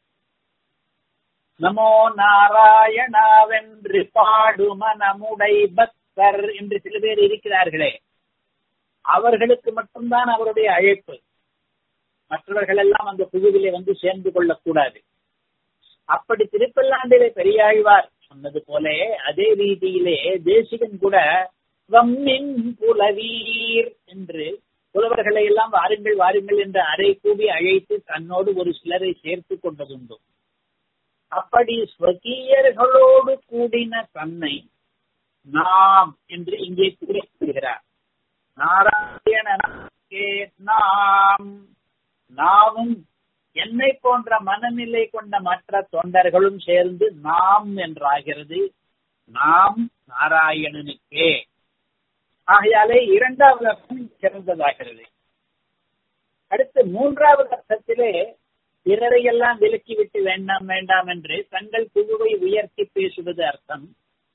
நமோ நாராயணாவென்று பாடு மனமுடை பக்தர் என்று சில பேர் இருக்கிறார்களே அவர்களுக்கு மட்டும்தான் அவருடைய அழைப்பு மற்றவர்கள் எல்லாம் அந்த குழுவிலே வந்து சேர்ந்து கொள்ளக்கூடாது அப்படி திருப்பல்லாண்டிலே பெரியாழ்வார் சொன்னது போல அதே ரீதியிலே தேசிகன் கூட வம்மின் புலவீர் என்று புலவர்களை எல்லாம் வாருங்கள் வாருங்கள் என்று அறை கூடி அழைத்து தன்னோடு ஒரு சிலரை சேர்த்து கொண்டதுண்டு அப்படி ஸ்வகீயர்களோடு கூடின தன்னை நாம் என்று இங்கே குறிப்பிடுகிறார் நாராயணனே நாம் நாமும் என்னை போன்ற மனநிலை கொண்ட மற்ற தொண்டர்களும் சேர்ந்து நாம் என்றாகிறது நாம் நாராயணனுக்கே ஆகையாலே இரண்டாவது அர்த்தம் சிறந்ததாகிறது அடுத்து மூன்றாவது அர்த்தத்திலே பிறரையெல்லாம் விலக்கிவிட்டு வேண்டாம் வேண்டாம் என்று தங்கள் குழுவை உயர்த்தி பேசுவது அர்த்தம்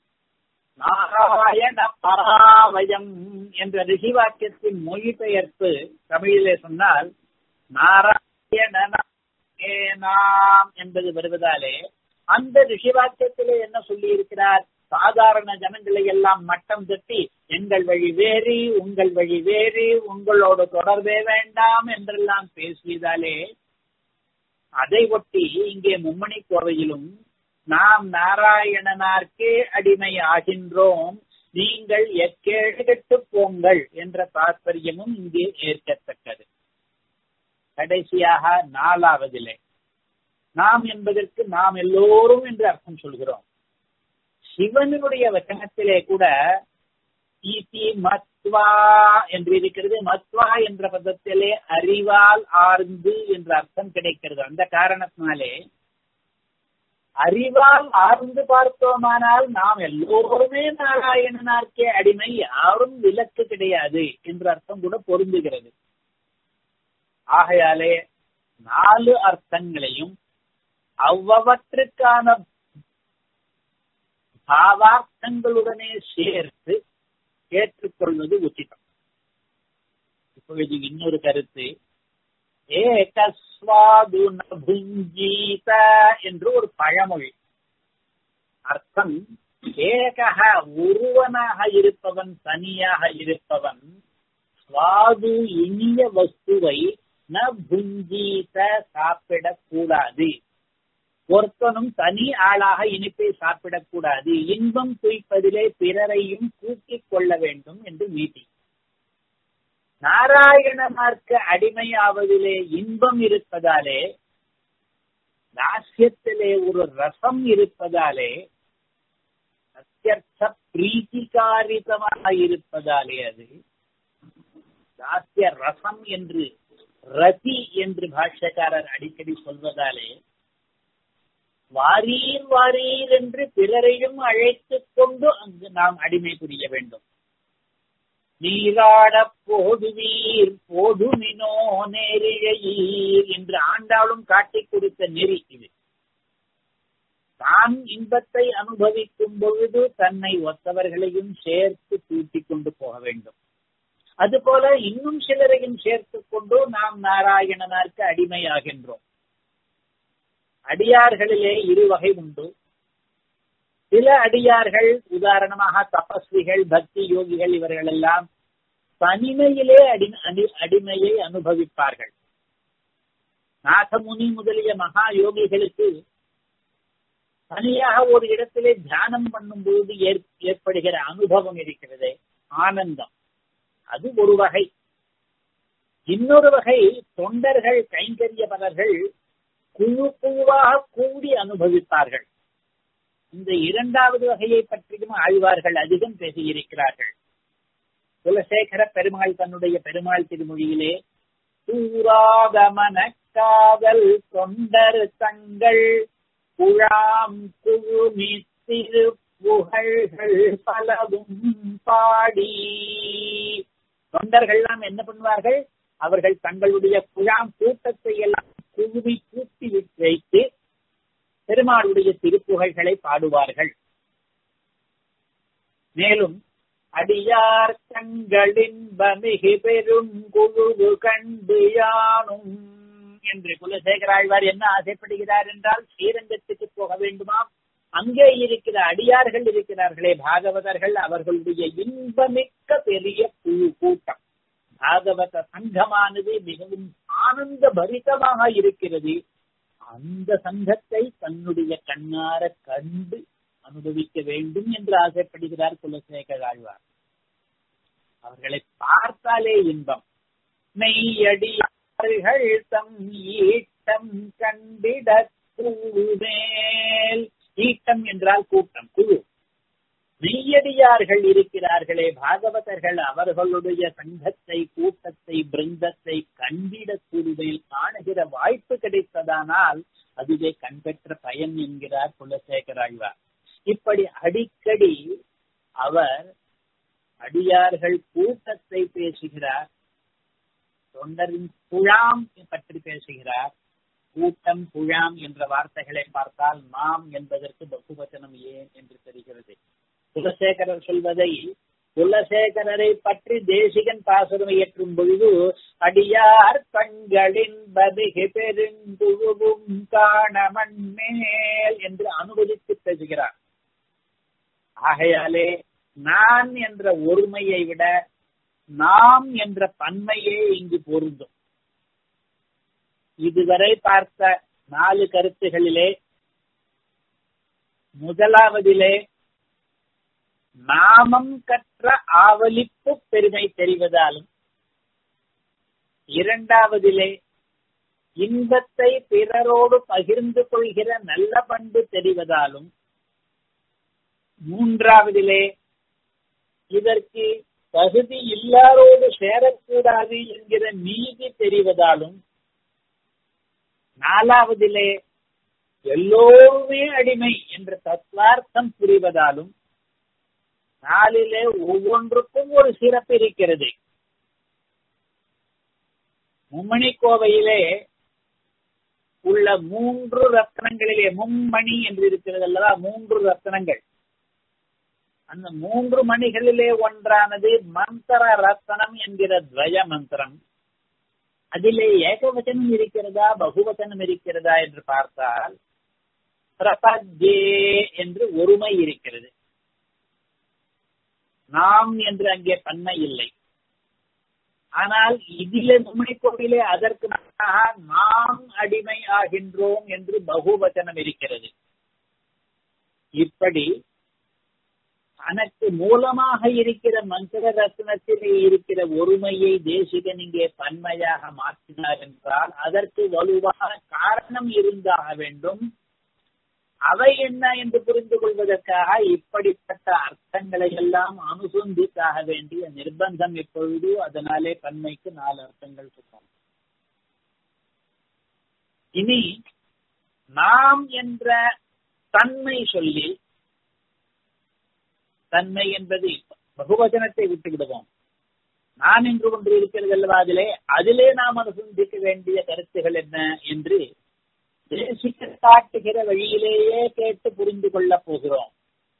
நாராயண பராவயம் என்ற ரிஷிவாக்கியத்தின் மொழிபெயர்ப்பு தமிழிலே சொன்னால் நாராயண நாம் என்பது வருவதாலே அந்த ரிஷிவாக்கியத்திலே என்ன சொல்லி இருக்கிறார் சாதாரண ஜனங்களை எல்லாம் மட்டம் தட்டி எங்கள் வழி வேறு உங்கள் வழி வேறு உங்களோடு தொடர்பே வேண்டாம் என்றெல்லாம் பேசியதாலே அதை ஒட்டி இங்கே மும்மணி கோவையிலும் நாம் நாராயணனார்க்கே அடிமை ஆகின்றோம் நீங்கள் எக்கேடு கெட்டு போங்கள் என்ற தாற்பயமும் இங்கே ஏற்கத்தக்கது கடைசியாக நாலாவதிலே நாம் என்பதற்கு நாம் எல்லோரும் என்று அர்த்தம் சொல்கிறோம் சிவனுடைய வச்சனத்திலே கூட ஈசி மத்வா என்று இருக்கிறது மத்வா என்ற பதத்திலே அறிவால் ஆர்ந்து என்ற அர்த்தம் கிடைக்கிறது அந்த காரணத்தினாலே அறிவால் ஆர்ந்து பார்த்தோமானால் நாம் எல்லோருமே நாராயணனார்க்கே அடிமை யாரும் விலக்கு கிடையாது என்ற அர்த்தம் கூட பொருந்துகிறது ஆகையாலே நாலு அர்த்தங்களையும் அவ்வவற்றுக்கான பாவார்த்தங்களுடனே சேர்த்து ஏற்றுக்கொள்வது உச்சிதம் இப்பொழுது இன்னொரு கருத்து ஏகஸ்வாது புஞ்சீத என்று ஒரு பழமொழி அர்த்தம் ஏகக ஒருவனாக இருப்பவன் தனியாக இருப்பவன் சுவாது இனிய வஸ்துவை ந புஞ்சீத சாப்பிடக்கூடாது ஒருத்தனும் தனி ஆளாக இனிப்பை சாப்பிடக்கூடாது இன்பம் துய்ப்பதிலே பிறரையும் கூட்டிக் கொள்ள வேண்டும் என்று நீதி நாராயணமார்க்கு அடிமையாவதிலே இன்பம் இருப்பதாலே தாசியத்திலே ஒரு ரசம் இருப்பதாலே அத்தியர்த்த பிரீத்திகாரிதமாக இருப்பதாலே அது தாசிய ரசம் என்று ரதி என்று பாஷ்யக்காரர் அடிக்கடி சொல்வதாலே வாரீர் வாரீர் என்று பிறரையும் அழைத்துக் கொண்டு அங்கு நாம் அடிமை புரிய வேண்டும் நீராடப் போடுவீர் போடுமினோ நேரிழையீர் என்று ஆண்டாளும் காட்டிக் கொடுத்த நெறி இது தான் இன்பத்தை அனுபவிக்கும் பொழுது தன்னை ஒத்தவர்களையும் சேர்த்து கூட்டிக் கொண்டு போக வேண்டும் அதுபோல இன்னும் சிலரையும் சேர்த்துக் கொண்டு நாம் நாராயணனாருக்கு அடிமையாகின்றோம் அடியார்களிலே இரு வகை உண்டு சில அடியார்கள் உதாரணமாக தபஸ்விகள் பக்தி யோகிகள் இவர்கள் எல்லாம் தனிமையிலே அடி அடிமையை அனுபவிப்பார்கள் நாகமுனி முதலிய மகா யோகிகளுக்கு தனியாக ஒரு இடத்திலே தியானம் பண்ணும் பொழுது ஏற்படுகிற அனுபவம் இருக்கிறதே ஆனந்தம் அது ஒரு வகை இன்னொரு வகை தொண்டர்கள் கைங்கரியவர்கள் குழு குழுவாக கூடி அனுபவிப்பார்கள் இந்த இரண்டாவது வகையை பற்றியும் ஆழ்வார்கள் அதிகம் பேசியிருக்கிறார்கள் குலசேகர பெருமாள் தன்னுடைய பெருமாள் திருமொழியிலே சூராகமன காதல் தொண்டர் தங்கள் குழாம் குழுமி திரு புகழ்கள் பலவும் பாடி தொண்டர்கள்லாம் என்ன பண்ணுவார்கள் அவர்கள் தங்களுடைய குழாம் கூட்டத்தை எல்லாம் குழுவி கூட்டி வைத்து பெருமாளுடைய திருப்புகைகளை பாடுவார்கள் மேலும் அடியார் தங்களின் மிகு பெரும் குழு கண்டு யானும் என்று குலசேகராழ்வார் என்ன ஆசைப்படுகிறார் என்றால் ஸ்ரீரங்கத்துக்கு போக வேண்டுமா அங்கே இருக்கிற அடியார்கள் இருக்கிறார்களே பாகவதர்கள் அவர்களுடைய இன்பமிக்க பெரிய குழு கூட்டம் பாகவத சங்கமானது மிகவும் ஆனந்த பரிதமாக இருக்கிறது அந்த சங்கத்தை தன்னுடைய கண்ணார கண்டு அனுபவிக்க வேண்டும் என்று ஆசைப்படுகிறார் குலசேகர் ஆழ்வார் அவர்களை பார்த்தாலே இன்பம் மெய்யடியார்கள் தம் ஈட்டம் கண்டிட மேல் ஈட்டம் என்றால் கூட்டம் குழு மெய்யடியார்கள் இருக்கிறார்களே பாகவதர்கள் அவர்களுடைய சங்கத்தை கூட்டத்தை பிருந்தத்தை கண்டிட கூறுவையில் காணுகிற வாய்ப்பு கிடைத்ததானால் அதுவே கண்பெற்ற பயன் என்கிறார் குலசேகர் ஆழ்வார் இப்படி அடிக்கடி அவர் அடியார்கள் கூட்டத்தை பேசுகிறார் தொண்டரின் குழாம் பற்றி பேசுகிறார் கூட்டம் குழாம் என்ற வார்த்தைகளை பார்த்தால் நாம் என்பதற்கு பகுவச்சனம் ஏன் என்று தெரிகிறது குலசேகரர் சொல்வதை குலசேகரரை பற்றி தேசிகன் பாசுரம் இயற்றும் பொழுது அடியார் தங்களின் பதிகை பெருங்குழுவும் காணமன் மேல் என்று அனுமதித்து பேசுகிறார் ஆகையாலே நான் என்ற ஒருமையை விட நாம் என்ற பன்மையே இங்கு பொருந்தும் இதுவரை பார்த்த நாலு கருத்துகளிலே முதலாவதிலே நாமம் கற்ற ஆவலிப்பு பெருமை தெரிவதாலும் இரண்டாவதிலே இன்பத்தை பிறரோடு பகிர்ந்து கொள்கிற நல்ல பண்பு தெரிவதாலும் மூன்றாவதிலே இதற்கு தகுதி இல்லாரோடு சேரக்கூடாது என்கிற நீதி தெரிவதாலும் நாலாவதிலே எல்லோருமே அடிமை என்ற தத்வார்த்தம் புரிவதாலும் நாளிலே ஒவ்வொன்றுக்கும் ஒரு சிறப்பு இருக்கிறது மும்மணி கோவையிலே உள்ள மூன்று ரத்னங்களிலே மும்மணி என்று இருக்கிறது அல்லவா மூன்று ரத்னங்கள் அந்த மூன்று மணிகளிலே ஒன்றானது மந்திர ரத்தனம் என்கிற துவய மந்திரம் அதிலே ஏகவச்சனம் இருக்கிறதா பகுவச்சனம் இருக்கிறதா என்று பார்த்தால் பிரபத்யே என்று ஒருமை இருக்கிறது நாம் என்று அங்கே பன்மை இல்லை ஆனால் இதிலே உண்மை கோவிலே அதற்கு நாம் அடிமை ஆகின்றோம் என்று பகுவச்சனம் இருக்கிறது இப்படி தனக்கு மூலமாக இருக்கிற மந்திர ரத்னத்திலே இருக்கிற ஒருமையை தேசிகன் இங்கே பன்மையாக மாற்றினார் என்றால் அதற்கு வலுவான காரணம் இருந்தாக வேண்டும் அவை என்ன என்று புரிந்து கொள்வதற்காக இப்படிப்பட்ட அர்த்தங்களை எல்லாம் அனுசந்தித்தாக வேண்டிய நிர்பந்தம் எப்பொழுது அதனாலே பன்மைக்கு நாலு அர்த்தங்கள் சொன்னோம் இனி நாம் என்ற தன்மை சொல்லி தன்மை என்பது பகுவச்சனத்தை விட்டு விடுவோம் நான் என்று ஒன்று இருக்கிறது அல்லவா அதிலே அதிலே நாம் அனுசந்திக்க வேண்டிய கருத்துகள் என்ன என்று தேசிக்க காட்டுகிற வழியிலேயே கேட்டு புரிந்து கொள்ளப் போகிறோம்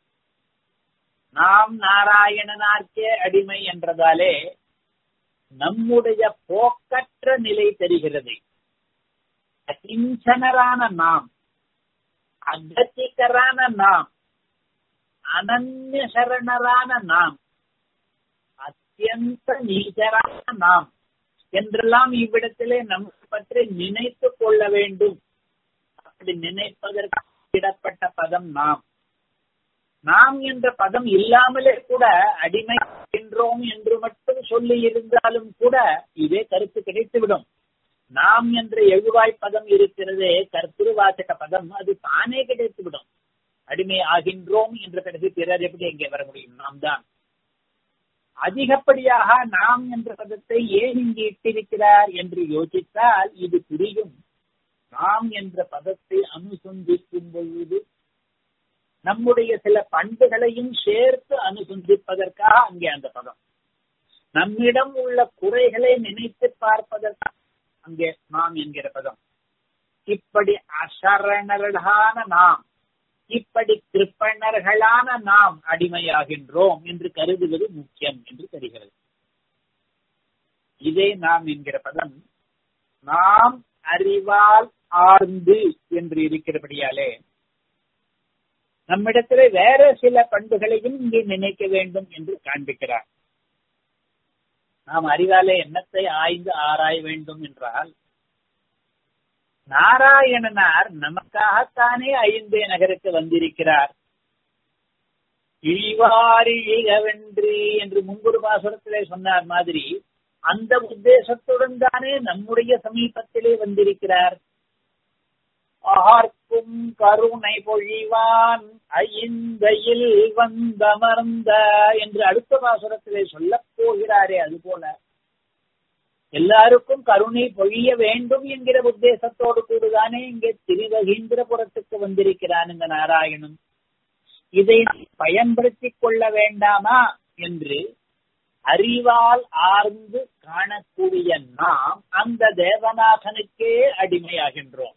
நாம் நாராயணனார்க்கே அடிமை என்றதாலே நம்முடைய போக்கற்ற நிலை தெரிகிறது அகிஞ்சனரான நாம் அகத்திகரான நாம் அனன்ய சரணரான நாம் அத்தியந்த நீச்சரான நாம் என்றெல்லாம் இவ்விடத்திலே நம்ம பற்றி நினைத்து கொள்ள வேண்டும் அப்படி நினைப்பதற்கு இடப்பட்ட பதம் நாம் நாம் என்ற பதம் இல்லாமலே கூட அடிமை என்றோம் என்று மட்டும் சொல்லி இருந்தாலும் கூட இதே கருத்து கிடைத்துவிடும் நாம் என்ற எழுவாய் பதம் இருக்கிறதே கர்த்திருவாச்சக பதம் அது தானே கிடைத்துவிடும் அடிமை ஆகின்றோம் என்ற பிறகு பிறர் எப்படி எங்கே வர முடியும் நாம் தான் அதிகப்படியாக நாம் என்ற பதத்தை ஏன் இங்கு இட்டிருக்கிறார் என்று யோசித்தால் இது புரியும் நாம் என்ற பதத்தை அனுசந்திக்கும் பொழுது நம்முடைய சில பண்புகளையும் சேர்த்து அனுசந்திப்பதற்காக அங்கே அந்த பதம் நம்மிடம் உள்ள குறைகளை நினைத்து பார்ப்பதற்காக அங்கே நாம் என்கிற பதம் இப்படி அசரணர்களான நாம் இப்படி கிருப்பணர்களான நாம் அடிமையாகின்றோம் என்று கருதுவது முக்கியம் என்று தெரிகிறது இதே நாம் என்கிற பதம் நாம் அறிவால் ஆர்ந்து என்று இருக்கிறபடியாலே நம்மிடத்திலே வேற சில பண்புகளையும் இங்கே நினைக்க வேண்டும் என்று காண்பிக்கிறார் நாம் அறிவாலே எண்ணத்தை ஆய்ந்து ஆராய வேண்டும் என்றால் நாராயணனார் நமக்காகத்தானே ஐந்தே நகருக்கு வந்திருக்கிறார் இழிவாரிழிகவென்று என்று முன்பொரு பாசுரத்திலே சொன்னார் மாதிரி அந்த உத்தேசத்துடன் தானே நம்முடைய சமீபத்திலே வந்திருக்கிறார் ஆர்க்கும் கருணை பொழிவான் ஐந்தையில் வந்தமர்ந்த என்று அடுத்த பாசுரத்திலே சொல்லப் போகிறாரே அது போல எல்லாருக்கும் கருணை பொழிய வேண்டும் என்கிற உத்தேசத்தோடு கூடுதானே இங்கே திருவகீந்திரபுரத்துக்கு வந்திருக்கிறான் இந்த நாராயணன் இதை பயன்படுத்திக் கொள்ள வேண்டாமா என்று அறிவால் ஆர்ந்து காணக்கூடிய நாம் அந்த தேவநாதனுக்கே அடிமையாகின்றோம்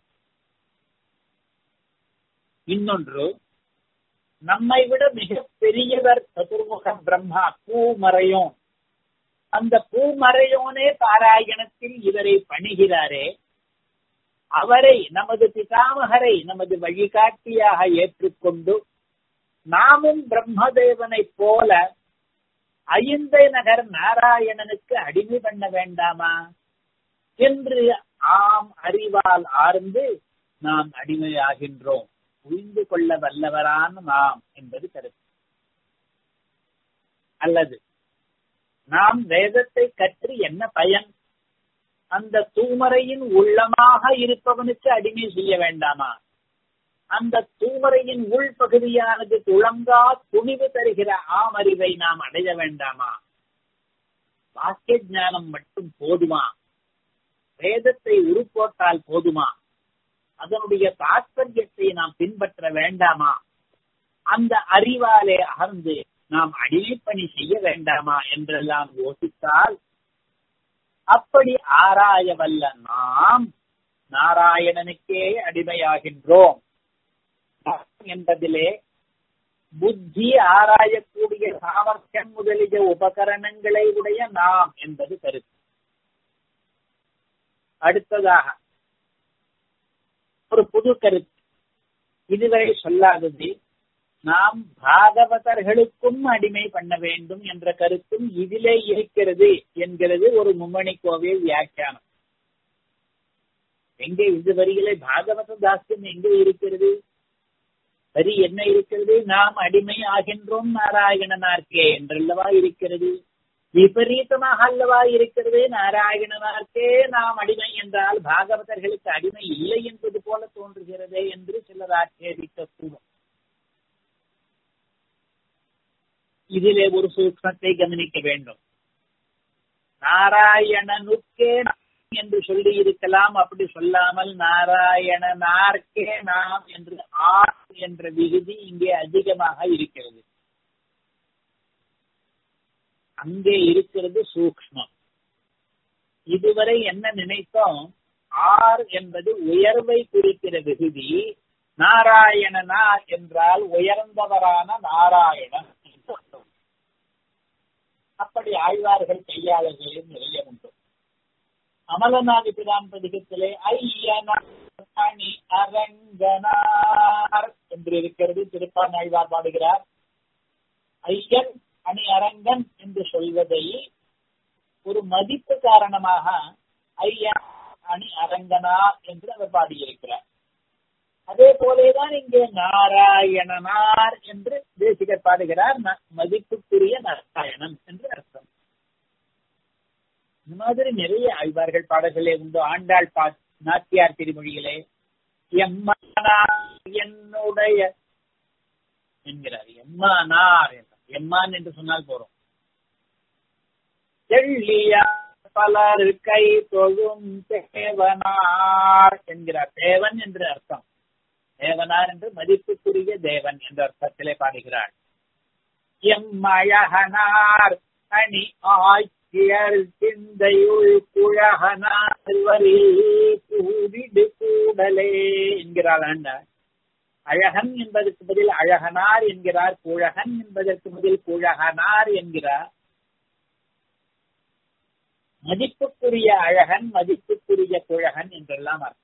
இன்னொன்று நம்மை விட மிக பெரியவர் சதுர்முக பிரம்மா பூமறையோன் அந்த பூமறையோனே பாராயணத்தில் இவரை பணிகிறாரே அவரை நமது பிதாமகரை நமது வழிகாட்டியாக ஏற்றுக்கொண்டு நாமும் பிரம்மதேவனைப் போல ஐந்தை நகர் நாராயணனுக்கு அடிமை பண்ண வேண்டாமா என்று ஆம் அறிவால் ஆர்ந்து நாம் அடிமையாகின்றோம் புரிந்து கொள்ள வல்லவரான நாம் என்பது கருத்து அல்லது நாம் வேதத்தை கற்று என்ன பயன் அந்த தூமரையின் உள்ளமாக இருப்பவனுக்கு அடிமை செய்ய வேண்டாமா அந்த தூமரையின் உள்பகுதியானது துளங்கா துணிவு தருகிற ஆமறிவை நாம் அடைய வேண்டாமா வாக்கிய ஞானம் மட்டும் போதுமா வேதத்தை உருப்போட்டால் போதுமா அதனுடைய தாற்பயத்தை நாம் பின்பற்ற வேண்டாமா அந்த அறிவாலே அகர்ந்து நாம் அடிமைப்பணி செய்ய வேண்டாமா என்றெல்லாம் யோசித்தால் அப்படி ஆராய வல்ல நாம் நாராயணனுக்கே அடிமையாகின்றோம் என்பதிலே புத்தி ஆராயக்கூடிய சாமர்த்தியம் முதலிய உபகரணங்களை உடைய நாம் என்பது கருத்து அடுத்ததாக ஒரு புது கருத்து இதுவரை சொல்லாதது நாம் பாகவதர்களுக்கும் அடிமை பண்ண வேண்டும் என்ற கருத்தும் இதிலே இருக்கிறது என்கிறது ஒரு மும்மணி கோவில் வியாக்கியானம் எங்கே இந்த வரிகளை பாகவத தாஸ்யம் எங்கே இருக்கிறது வரி என்ன இருக்கிறது நாம் அடிமை ஆகின்றோம் நாராயணனார்க்கே என்றல்லவா இருக்கிறது விபரீதமாக அல்லவா இருக்கிறது நாராயணனார்க்கே நாம் அடிமை என்றால் பாகவதர்களுக்கு அடிமை இல்லை என்பது போல தோன்றுகிறதே என்று சிலர் ஆட்சேபிக்க கூடும் இதிலே ஒரு சூக்மத்தை கவனிக்க வேண்டும் நாராயணனுக்கே என்று சொல்லி இருக்கலாம் அப்படி சொல்லாமல் நாராயணனார்க்கே நாம் என்று ஆர் என்ற விகுதி இங்கே அதிகமாக இருக்கிறது அங்கே இருக்கிறது சூக்மம் இதுவரை என்ன நினைத்தோம் ஆர் என்பது உயர்வை குறிக்கிற விகுதி நாராயணனா என்றால் உயர்ந்தவரான நாராயணன் அப்படி ஆழ்வார்கள் கையாளர்களில் நிறைய உண்டு அமலநாதி பிரான் பதிகத்திலே ஐயனி அரங்கனார் என்று இருக்கிறது திருப்பான் ஆழ்வார் பாடுகிறார் ஐயன் அணி அரங்கன் என்று சொல்வதை ஒரு மதிப்பு காரணமாக ஐயன் அணி அரங்கனா என்று அவர் பாடியிருக்கிறார் அதே போலேதான் இங்கே நாராயணனார் என்று தேசிகர் பாடுகிறார் மதிப்புக்குரிய நாராயணன் என்று அர்த்தம் இந்த மாதிரி நிறைய ஆழ்வார்கள் பாடல்களே உண்டு ஆண்டாள் பா நாச்சியார் திருமொழிகளே எம்மானார் என்னுடைய என்கிறார் எம்மானார் எம்மான் என்று சொன்னால் போறோம் தெள்ளியா பலர் கை தொழும் தேவனார் என்கிறார் தேவன் என்று அர்த்தம் தேவனார் என்று மதிப்புக்குரிய தேவன் என்ற அர்த்தத்திலே பாடுகிறார் எம்மழகனார் அணி ஆட்சியர் சிந்தையுள் குழகனார் வரி கூடிடு கூடலே என்கிறார் ஆண்டார் அழகன் என்பதற்கு பதில் அழகனார் என்கிறார் குழகன் என்பதற்கு பதில் குழகனார் என்கிறார் மதிப்புக்குரிய அழகன் மதிப்புக்குரிய குழகன் என்றெல்லாம் அர்த்தம்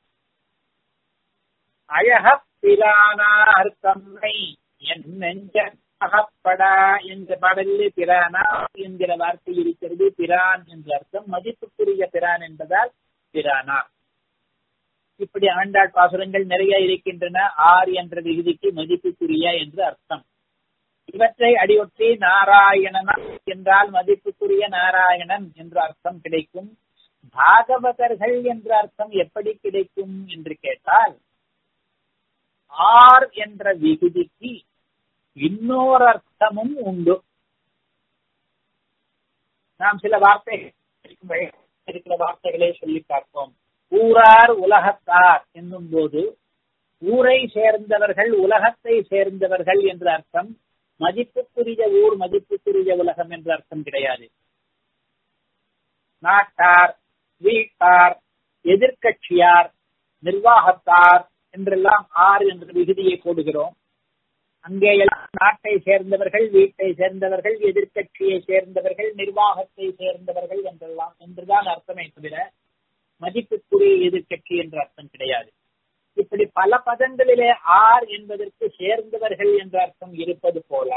அழக பிரானார் தம்மை என் நெஞ்ச அகப்படா என்ற பாடலில் பிரானா என்கிற வார்த்தை இருக்கிறது பிரான் என்ற அர்த்தம் மதிப்புக்குரிய பிரான் என்பதால் பிரானா இப்படி ஆண்டாள் பாசுரங்கள் நிறைய இருக்கின்றன ஆர் என்ற விகுதிக்கு மதிப்புக்குரிய என்று அர்த்தம் இவற்றை அடியொற்றி நாராயணனா என்றால் மதிப்புக்குரிய நாராயணன் என்ற அர்த்தம் கிடைக்கும் பாகவதர்கள் என்ற அர்த்தம் எப்படி கிடைக்கும் என்று கேட்டால் ஆர் என்ற விகுதிக்கு இன்னொரு அர்த்தமும் உண்டு நாம் சில வார்த்தைகள் இருக்கிற வார்த்தைகளை சொல்லி பார்ப்போம் ஊரார் உலகத்தார் என்னும் போது ஊரை சேர்ந்தவர்கள் உலகத்தை சேர்ந்தவர்கள் என்ற அர்த்தம் மதிப்புக்குரிய ஊர் மதிப்புக்குரிய உலகம் என்ற அர்த்தம் கிடையாது நாட்டார் வீட்டார் எதிர்கட்சியார் நிர்வாகத்தார் என்றெல்லாம் ஆறு என்ற விகுதியை போடுகிறோம் அங்கே எல்லாம் நாட்டை சேர்ந்தவர்கள் வீட்டை சேர்ந்தவர்கள் எதிர்கட்சியை சேர்ந்தவர்கள் நிர்வாகத்தை சேர்ந்தவர்கள் என்றெல்லாம் என்றுதான் அர்த்தமே தவிர மதிப்புக்குரிய எதிர்கட்சி என்ற அர்த்தம் கிடையாது இப்படி பல பதங்களிலே ஆர் என்பதற்கு சேர்ந்தவர்கள் என்ற அர்த்தம் இருப்பது போல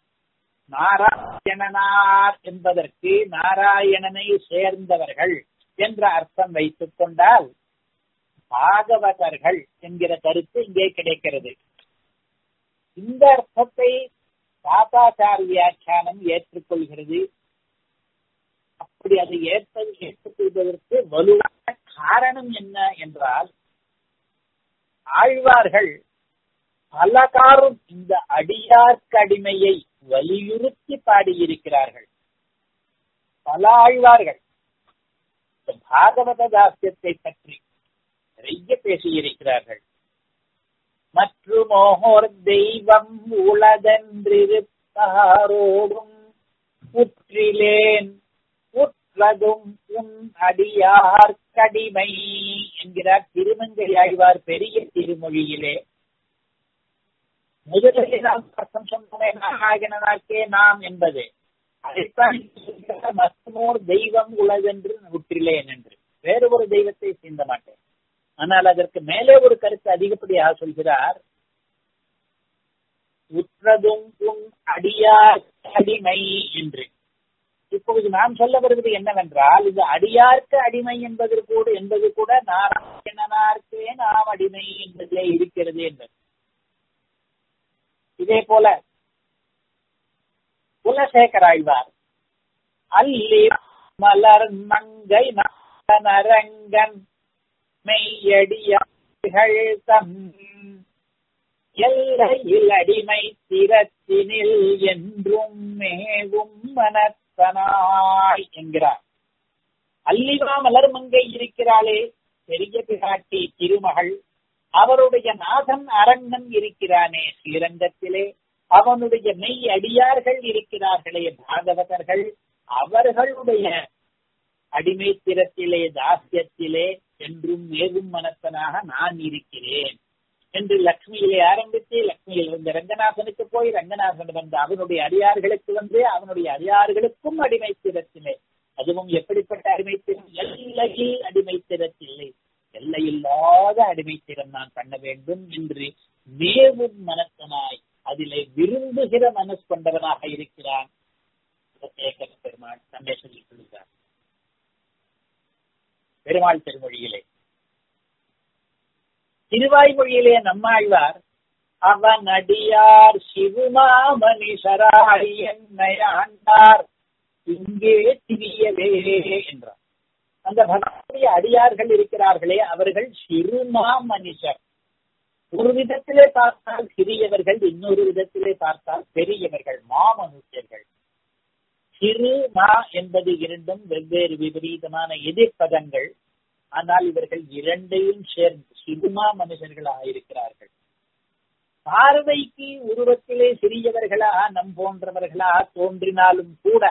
நாராயணனார் என்பதற்கு நாராயணனை சேர்ந்தவர்கள் என்ற அர்த்தம் வைத்துக் கொண்டால் பாகவதர்கள் என்கிற கருத்து இங்கே கிடைக்கிறது இந்த அர்த்தத்தை தாத்தாச்சார் வியாக்கியானம் ஏற்றுக்கொள்கிறது அப்படி அதை ஏற்பது ஏற்றுக்கொள்வதற்கு வலுவான காரணம் என்ன என்றால் ஆழ்வார்கள் பலகாரும் இந்த அடியார்க்கடிமையை வலியுறுத்தி பாடியிருக்கிறார்கள் பல ஆழ்வார்கள் பாகவத தாசியத்தை பற்றி நிறைய பேசியிருக்கிறார்கள் மற்றுமோர் தெய்வம் உளதென்றிருப்பாரோடும் உற்றிலேன் உற்றதும் உன் அடியார் கடிமை என்கிறார் திருமங்கை ஆழ்வார் பெரிய திருமொழியிலே முதலில் நாம் அர்த்தம் சொன்னோமே நாராயணனாக்கே நாம் என்பது அதைத்தான் மற்றமோர் தெய்வம் உலகென்று உற்றிலேன் என்று வேறு ஒரு தெய்வத்தை சீந்த மாட்டேன் ஆனால் அதற்கு மேலே ஒரு கருத்து அதிகப்படியாக சொல்கிறார் உற்றதும் உன் அடியார் அடிமை என்று இப்பொழுது நாம் சொல்ல வருவது என்னவென்றால் இது அடியார்க்கு அடிமை என்பது கூட என்பது கூட நாராயணனார்க்கே நாம் அடிமை என்பதிலே இருக்கிறது என்பது இதே போல குலசேகராழ்வார் அல்லி மலர் மங்கை நரங்கன் மெய்யடியார்கள் தம் எல்லையில் அடிமை திறத்தினில் என்றும் மேவும் மனத்தனாய் என்கிறார் அல்லிவா மலர் மங்கை இருக்கிறாளே பெரிய பிராட்டி திருமகள் அவருடைய நாதன் அரங்கன் இருக்கிறானே ஸ்ரீரங்கத்திலே அவனுடைய மெய் அடியார்கள் இருக்கிறார்களே பாகவதர்கள் அவர்களுடைய அடிமைத்திரத்திலே தாசியத்திலே என்றும் மேவும் மனத்தனாக நான் இருக்கிறேன் என்று லக்ஷ்மியிலே ஆரம்பித்து லக்ஷ்மியில் வந்து ரங்கநாதனுக்கு போய் ரங்கநாதன் வந்து அவனுடைய அடியார்களுக்கு வந்து அவனுடைய அடியார்களுக்கும் அடிமைத்திரத்திலே அதுவும் எப்படிப்பட்ட அடிமைத்திறம் எல்லையில் அடிமைத்திரத்தில்லை எல்லையில்லாத அடிமைத்திறம் நான் பண்ண வேண்டும் என்று மேவும் மனத்தனாய் அதிலே விரும்புகிற மனசு கொண்டவனாக இருக்கிறான் பெருமாள் தந்தை சொல்லி சொல்லுகிறார் பெருமாள் திருமொழியிலே திருவாய்மொழியிலே நம்மாழ்வார் அவன் அடியார் சிவுமாமணிசராய் என்னை ஆண்டார் இங்கே திரியவே என்றார் அந்த பகவானுடைய அடியார்கள் இருக்கிறார்களே அவர்கள் சிறுமா மனுஷர் ஒரு விதத்திலே பார்த்தால் சிறியவர்கள் இன்னொரு விதத்திலே பார்த்தால் பெரியவர்கள் மாமனுஷர்கள் சிறு மா என்பது இரண்டும் வெவ்வேறு விபரீதமான எதிர்ப்பதங்கள் ஆனால் இவர்கள் இரண்டையும் சேர்ந்து சிறுமா மனுஷர்களாக இருக்கிறார்கள் பார்வைக்கு உருவத்திலே சிறியவர்களா நம் போன்றவர்களா தோன்றினாலும் கூட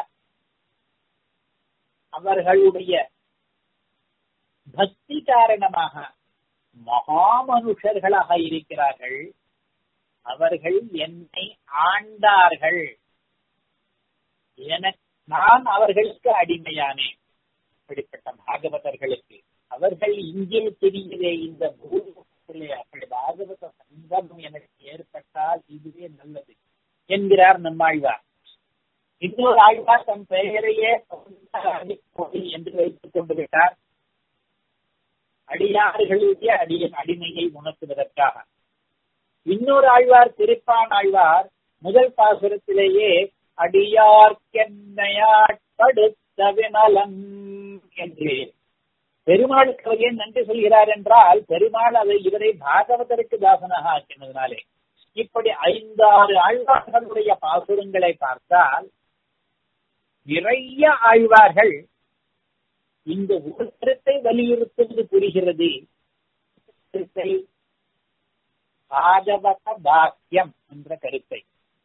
அவர்களுடைய பக்தி காரணமாக மகாமனுஷர்களாக இருக்கிறார்கள் அவர்கள் என்னை ஆண்டார்கள் என நான் அவர்களுக்கு அடிமையானேன் இப்படிப்பட்ட பாகவதர்களுக்கு அவர்கள் இங்கே தெரியவே இந்த பூலோகத்திலே அப்படி பாகவத சங்கமம் எனக்கு ஏற்பட்டால் இதுவே நல்லது என்கிறார் நம்மாழ்வார் இன்னொரு ஆழ்வார் தன் பெயரையே என்று வைத்துக் கொண்டு விட்டார் அடியார்களுடைய அடிய அடிமையை உணர்த்துவதற்காக இன்னொரு ஆழ்வார் திருப்பான் ஆழ்வார் முதல் பாசுரத்திலேயே அடியார்க்கென்னையாட்படுத்த விமலம் என்று பெருமாளுக்கு அவர் ஏன் நன்றி சொல்கிறார் என்றால் பெருமாள் அதை இவரை பாகவதற்கு தாசனாக ஆக்கினதுனாலே இப்படி ஐந்தாறு ஆழ்வார்களுடைய பாசுரங்களை பார்த்தால் நிறைய ஆழ்வார்கள் இந்த ஒரு கருத்தை வலியுறுத்துவது புரிகிறது பாகவத பாக்கியம் என்ற கருத்தை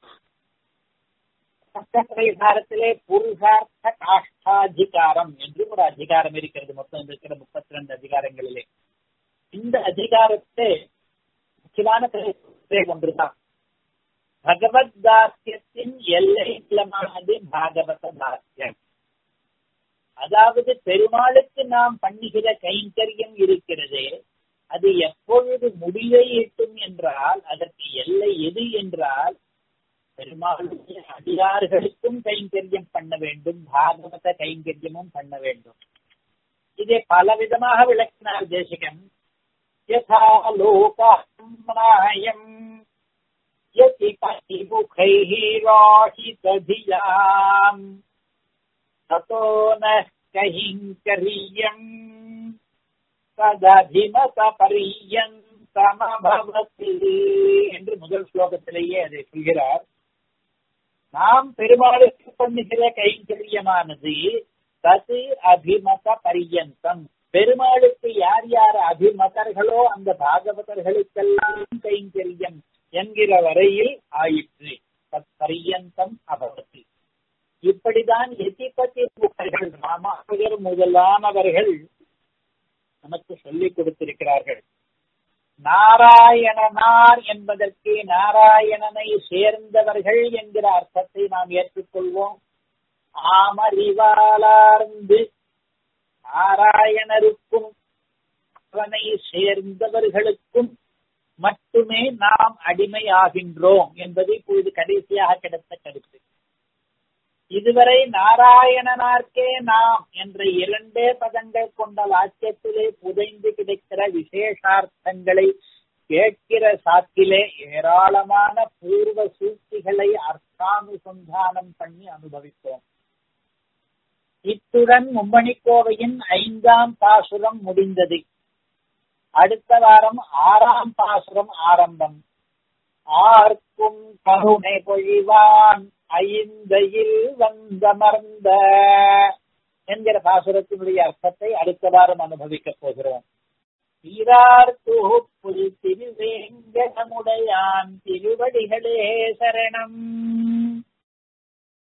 அதிகாரத்திலே புருஷார்த்த காஷ்டாதிகாரம் என்று ஒரு அதிகாரம் இருக்கிறது மொத்தம் இருக்கிற முப்பத்தி ரெண்டு அதிகாரங்களிலே இந்த அதிகாரத்தை முக்கியமான கருத்தை ஒன்றுதான் பகவத் தாசியத்தின் எல்லை நிலமானது பாகவத தாசியம் அதாவது பெருமாளுக்கு நாம் பண்ணுகிற கைங்கரியம் இருக்கிறதே அது எப்பொழுது முடிவை எட்டும் என்றால் அதற்கு எல்லை எது என்றால் பெருமாளுடைய அடியார்களுக்கும் கைங்கரியம் பண்ண வேண்டும் பாகவத கைங்கரியமும் பண்ண வேண்டும் இதை பலவிதமாக விளக்கினார் தேசிகன் யதா லோகாயம் யதி பதிமுகைः ராஹிததியாம் ததோ ந கைங்கரியம் ததபிமத பரியந்தமபவதி என்று முதல் ஸ்லோகத்திலேயே அதை சொல்கிறார் நாம் பெருமாளுக்கு பண்ணுகிற கைங்கரியமானது தது அபிமத பரியந்தம் பெருமாளுக்கு யார் யார் அபிமதர்களோ அந்த பாகவதர்களுக்கெல்லாம் கைங்கரியம் என்கிற வரையில் ஆயிற்று தத் பரியந்தம் அபவதி இப்படிதான் எதிபதி புகழ்கள் ராமானுஜர் முதலானவர்கள் நமக்கு சொல்லிக் கொடுத்திருக்கிறார்கள் நாராயணனார் என்பதற்கு நாராயணனை சேர்ந்தவர்கள் என்கிற அர்த்தத்தை நாம் ஏற்றுக்கொள்வோம் ஆமறிவாளார்ந்து நாராயணருக்கும் அவனை சேர்ந்தவர்களுக்கும் மட்டுமே நாம் அடிமையாகின்றோம் என்பது இப்பொழுது கடைசியாக கிடைத்த கருத்து இதுவரை நாராயணனார்க்கே நாம் என்ற இரண்டே பதங்கள் கொண்ட வாக்கியத்திலே புதைந்து கிடைக்கிற விசேஷார்த்தங்களை கேட்கிற சாத்திலே ஏராளமான பூர்வ சூழ்ச்சிகளை அர்த்தானுசந்தானம் பண்ணி அனுபவித்தோம் இத்துடன் மும்மணிக்கோவையின் ஐந்தாம் பாசுரம் முடிந்தது அடுத்த வாரம் ஆறாம் பாசுரம் ஆரம்பம் ஆர்க்கும் கருணை பொழிவான் ஐந்தையில் வந்தமர்ந்த என்கிற பாசுரத்தினுடைய அர்த்தத்தை அடுத்த வாரம் அனுபவிக்கப் போகிறோம் சீரார் தொகுப்புல் திருவேங்கடமுடையான் திருவடிகளே சரணம்